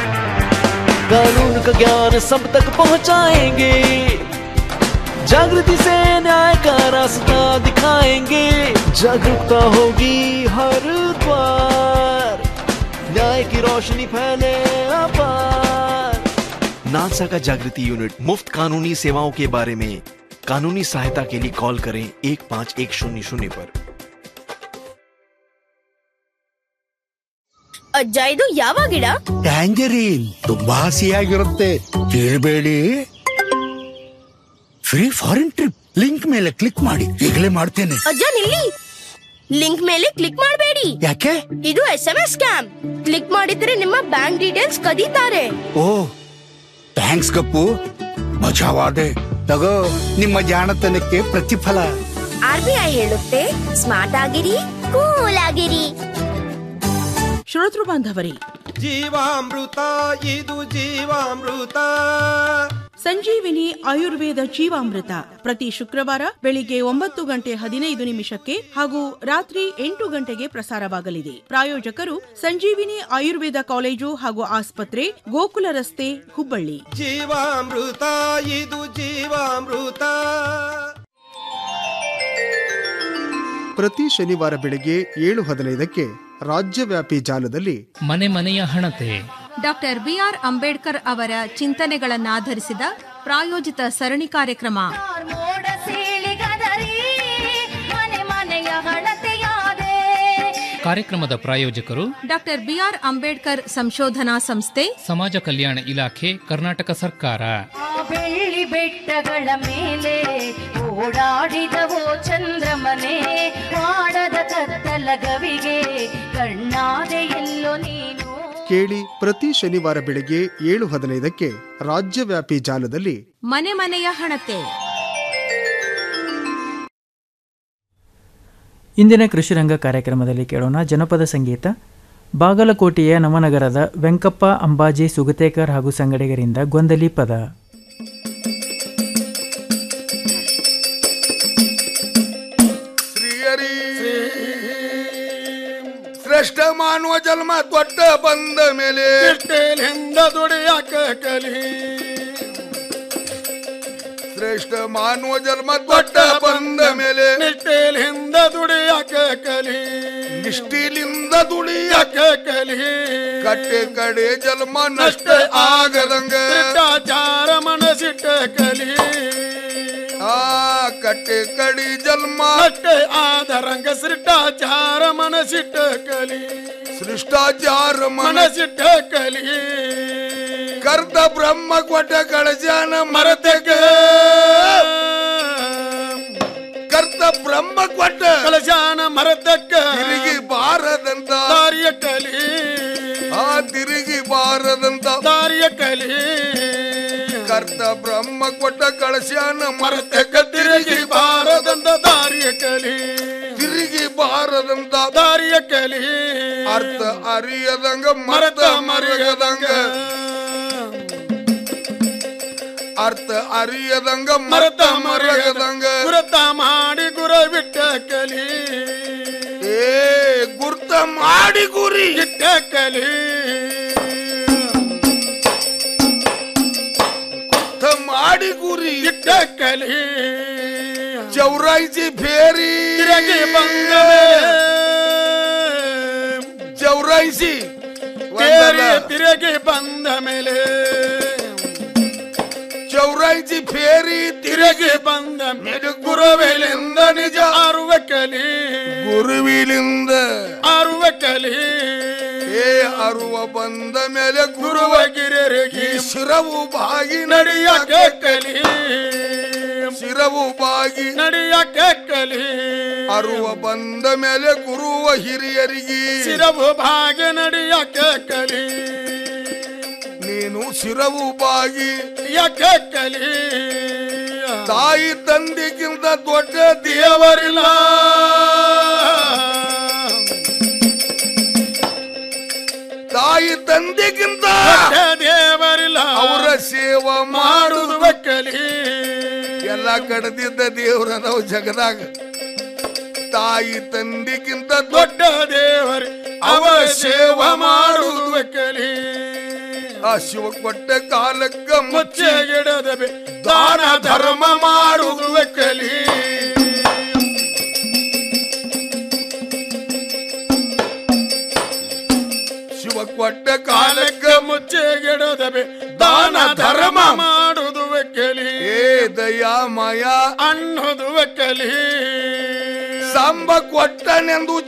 कानून का ज्ञान सब तक पहुंचाएंगे जागृति से न्याय का रास्ता दिखाएंगे जागरूकता होगी हर द्वार न्याय की रोशनी फैले अपार नालसा का जागृति यूनिट मुफ्त कानूनी सेवाओं के बारे में कानूनी सहायता के लिए कॉल करें एक पाँच एक शून्य शून्य पर ಅಜ್ಜ ಇದು ಯಾವ ಗಿಡ ಟ್ಯಾಂಜರೀನ್ ತುಂಬಾ ಹಸಿಯಾಗಿರುತ್ತೆ ಕೇಳಬೇಡಿ ಫ್ರೀ ಫಾರಿನ್ ಟ್ರಿಪ್ ಲಿಂಕ್ ಮೇಲೆ ಕ್ಲಿಕ್ ಮಾಡಿ ಈಗಲೇ ಮಾಡ್ತೇನೆ ಅಜ್ಜ ನಿಲ್ಲಿ ಲಿಂಕ್ ಮೇಲೆ ಕ್ಲಿಕ್ ಮಾಡಬೇಡಿ ಯಾಕೆ ಇದು S M S scam click ಮಾಡಿದ್ರೆ ನಿಮ್ಮ ಬ್ಯಾಂಕ್ ಡೀಟೇಲ್ಸ್ ಕದೀತಾರೆ ಓ ಥ್ಯಾಂಕ್ಸ್ ಗಪ್ಪು ಮಜಾವಾದೆ ತಗೋ ನಿಮ್ಮ ಜಾಣತನಕ್ಕೆ ಪ್ರತಿಫಲ ಆರ್ ಬಿ ಐ ಹೇಳುತ್ತೆ ಸ್ಮಾರ್ಟ್ ಆಗಿರಿ ಕೂಲ್ ಆಗಿರಿ ಶ್ರೋತೃ ಬಾಂಧವರೇ ಜೀವಾಮೃತ ಇದು ಜೀವಾಮೃತ ಸಂಜೀವಿನಿ ಆಯುರ್ವೇದ ಜೀವಾಮೃತ ಪ್ರತಿ ಶುಕ್ರವಾರ ಬೆಳಿಗ್ಗೆ ಒಂಬತ್ತು ಗಂಟೆ ಹದಿನೈದು ನಿಮಿಷಕ್ಕೆ ಹಾಗೂ ರಾತ್ರಿ ಎಂಟು ಗಂಟೆಗೆ ಪ್ರಸಾರವಾಗಲಿದೆ ಪ್ರಾಯೋಜಕರು ಸಂಜೀವಿನಿ ಆಯುರ್ವೇದ ಕಾಲೇಜು ಹಾಗೂ ಆಸ್ಪತ್ರೆ ಗೋಕುಲ ರಸ್ತೆ ಹುಬ್ಬಳ್ಳಿ ಜೀವಾಮೃತ ಇದು ಜೀವಾಮೃತ ಪ್ರತಿ ಶನಿವಾರ ಬೆಳಗ್ಗೆ ಏಳು ಹದಿನೈದಕ್ಕೆ ರಾಜ್ಯವ್ಯಾಪಿ ಜಾಲದಲ್ಲಿ ಮನೆ ಮನೆಯ ಹಣತೆ ಡಾಕ್ಟರ್ ಬಿಆರ್ ಅಂಬೇಡ್ಕರ್ ಅವರ ಚಿಂತನೆಗಳನ್ನಾಧರಿಸಿದ ಪ್ರಾಯೋಜಿತ ಸರಣಿ ಕಾರ್ಯಕ್ರಮ ಮನೆ ಮನೆಯ ಹಣತೆಯಾದೆ ಕಾರ್ಯಕ್ರಮದ ಪ್ರಾಯೋಜಕರು ಡಾಕ್ಟರ್ ಬಿಆರ್ ಅಂಬೇಡ್ಕರ್ ಸಂಶೋಧನಾ ಸಂಸ್ಥೆ ಸಮಾಜ ಕಲ್ಯಾಣ ಇಲಾಖೆ ಕರ್ನಾಟಕ ಸರ್ಕಾರ ಆ ಬೆಳ್ಳಿ ಬೆಟ್ಟಗಳ ಮೇಲೆ ಓಡಾಡಿದವೋ ಚಂದ್ರಮನೆ ಮಾಡದ ಕತ್ತಲ ಗವಿಗೆ ಕಣ್ಣಾದೆ ಎಲ್ಲೋ ನೀನು ಕೇಳಿ ಪ್ರತಿ ಶನಿವಾರ ಬೆಳಗ್ಗೆ ಏಳು ಹದಿನೈದಕ್ಕೆ ರಾಜ್ಯವ್ಯಾಪಿ ಜಾಲದಲ್ಲಿ ಮನೆ ಮನೆಯ ಹಣತೆ ಇಂದಿನ ಕೃಷಿರಂಗ ಕಾರ್ಯಕ್ರಮದಲ್ಲಿ ಕೇಳೋಣ ಜನಪದ ಸಂಗೀತ ಬಾಗಲಕೋಟೆಯ ನವನಗರದ ವೆಂಕಪ್ಪ ಅಂಬಾಜಿ ಸುಗತೇಕರ್ ಹಾಗೂ ಸಂಗಡಿಗರಿಂದ ಗೊಂದಲಿ ಪದ ಶ್ರೀಹರಿ ಶ್ರೇಷ್ಠ ಮಾನವ ಜನ್ಮ ದೊಡ್ಡ ಬಂದ ಮೇಲೆ ಹಿಂದ ದುಡಿಯಾಕ ಕಲಿ ಶ್ರೇಷ್ಠ ಮಾನವ ಜನ್ಮ ದೊಡ್ಡ ಬಂದ ಮೇಲೆ ನಿಷ್ಠೆಲಿಂದ ದುಡಿಯಾಕ ಕಲಿ ನಿಷ್ಠಿಲಿಂದ ದುಡಿಯಾಕ ಕಲಿ ಕಟ್ಟೆ ಕಡೆ ಜನ್ಮ ನಷ್ಟ ಆಗದಂಗ ಭ್ರಷ್ಟಾಚಾರ ಮನಸ್ಸಿಟ್ಟ ಕಲಿ ಆ ಕಟ್ಟೆ ಕಡಿ ಜನ್ಮ ಅಷ್ಟೇ ಆದರಂಗ ಶಿಷ್ಟಾಚಾರ ಮನಸ್ಸಿಟ್ಟ ಕಲಿ ಶಿಷ್ಟಾಚಾರ ಮನಸ್ಸಿಟ್ಟ ಕಲಿ ಕರ್ತ ಬ್ರಹ್ಮ ಕೊಟ್ಟ ಕಳಜಾನ ಮರತೆಗ ಕರ್ತ ಬ್ರಹ್ಮ ಕೊಟ್ಟ ಕಳಜಾನ ಮರತಕ್ಕ ತಿರುಗಿ ಬಾರದಂತ ದಾರಿಯ ಕಲಿ ಆ ತಿರುಗಿ ಬಾರದಂತ ದಾರಿಯ ಕಲಿ ಕರ್ತ ಬ್ರಹ್ಮ ಕೊಟ್ಟ ಕಳಶಾನ ಮರತಕ್ಕ ತಿರುಗಿ ಬಾರದಂತ ದಾರಿಯ ಕಲಿ ತಿರುಗಿ ಬಾರದಂತ ದಾರಿಯ ಕಲಿ ಅರ್ಥ ಅರಿಯದಂಗ ಮರತ ಮರೆಯದಂಗ ಅರ್ಥ ಅರಿಯದಂಗ ಮರತ ಮರೆಯದಂಗ ಗುರುತ ಮಾಡಿ ಗುರ ಬಿಟ್ಟ ಕಲಿ ಏ ಗುರ್ತ ಮಾಡಿ ಗುರಿ ಇಟ್ಟ ಕಲಿ ಗುರ್ತ ಮಾಡಿ ಗುರಿ ಇಟ್ಟ ಕಲಿ ಚೌರಾಯಿಸಿ ಫೇರಿ ತಿರುಗಿ ಬಂದ ಚೌರಾಯಿಸಿ ತೇರಿ ತಿರುಗಿ ಬಂದ ಮೇಲೆ ಚೌರಾಯಿಸಿ ಫೇರಿ ತಿರುಗಿ ಬಂದ ಮೇಲೆ ಗುರುವಿಲಿಂದ ನಿಜ ಅರುವ ಕಲಿ ಗುರುವಿಲಿಂದ ಅರುವ ಕಲಿ ಏ ಅರುವ ಬಂದ ಮೇಲೆ ಗುರುವ ಗಿರಿಗೆ ಶಿರವು ಬಾಗಿ ನಡೆಯಕ್ಕೆ ಕಲಿ ಶಿರವು ಬಾಗಿ ನಡೆಯಕ್ಕೆ ಕಲಿ ಅರುವ ಬಂದ ಮೇಲೆ ಗುರುವ ಹಿರಿಯರಿಗೆ ಶಿರವು ಭಾಗ್ಯ ನಡೆಯಕ್ಕೆ ಕಲಿ ನೀನು ಶಿರವು ಬಾಗಿ ಯಾಕೆ ಕಲಿ ತಾಯಿ ತಂದೆಗಿಂತ ದೊಡ್ಡ ದೇವರಿಲ್ಲ ತಾಯಿ ತಂದೆಗಿಂತ ದೇವರಿಲ್ಲ ಅವರ ಸೇವಾ ಮಾಡುದು ಕಲಿ ಎಲ್ಲ ಕಡದಿದ್ದ ದೇವ್ರ ನಾವು ಜಗದಾಗ ತಾಯಿ ತಂದೆಗಿಂತ ದೊಡ್ಡ ದೊಡ್ಡ ದೇವರ ಅವರ ಸೇವಾ ಮಾಡುದು ಕಲಿ ಆ ಆ ಶಿವ ಕೊಟ್ಟ ಕಾಲಕ್ಕ ಮುಚ್ಚೆಗಿಡದ ದಾನ ಧರ್ಮ ಮಾಡುವುದು ಕಲಿ ಶಿವ ಕೊಟ್ಟ ಕಾಲಕ್ಕ ಮುಚ್ಚೆಗಿಡದ ದಾನ ಧರ್ಮ ಮಾಡುವುದು ಕಲಿ ಏ ದಯಾಮಯ ಅನ್ನೋದು ಕಲಿ ಸಂಬ ಕೊಟ್ಟನೆಂದು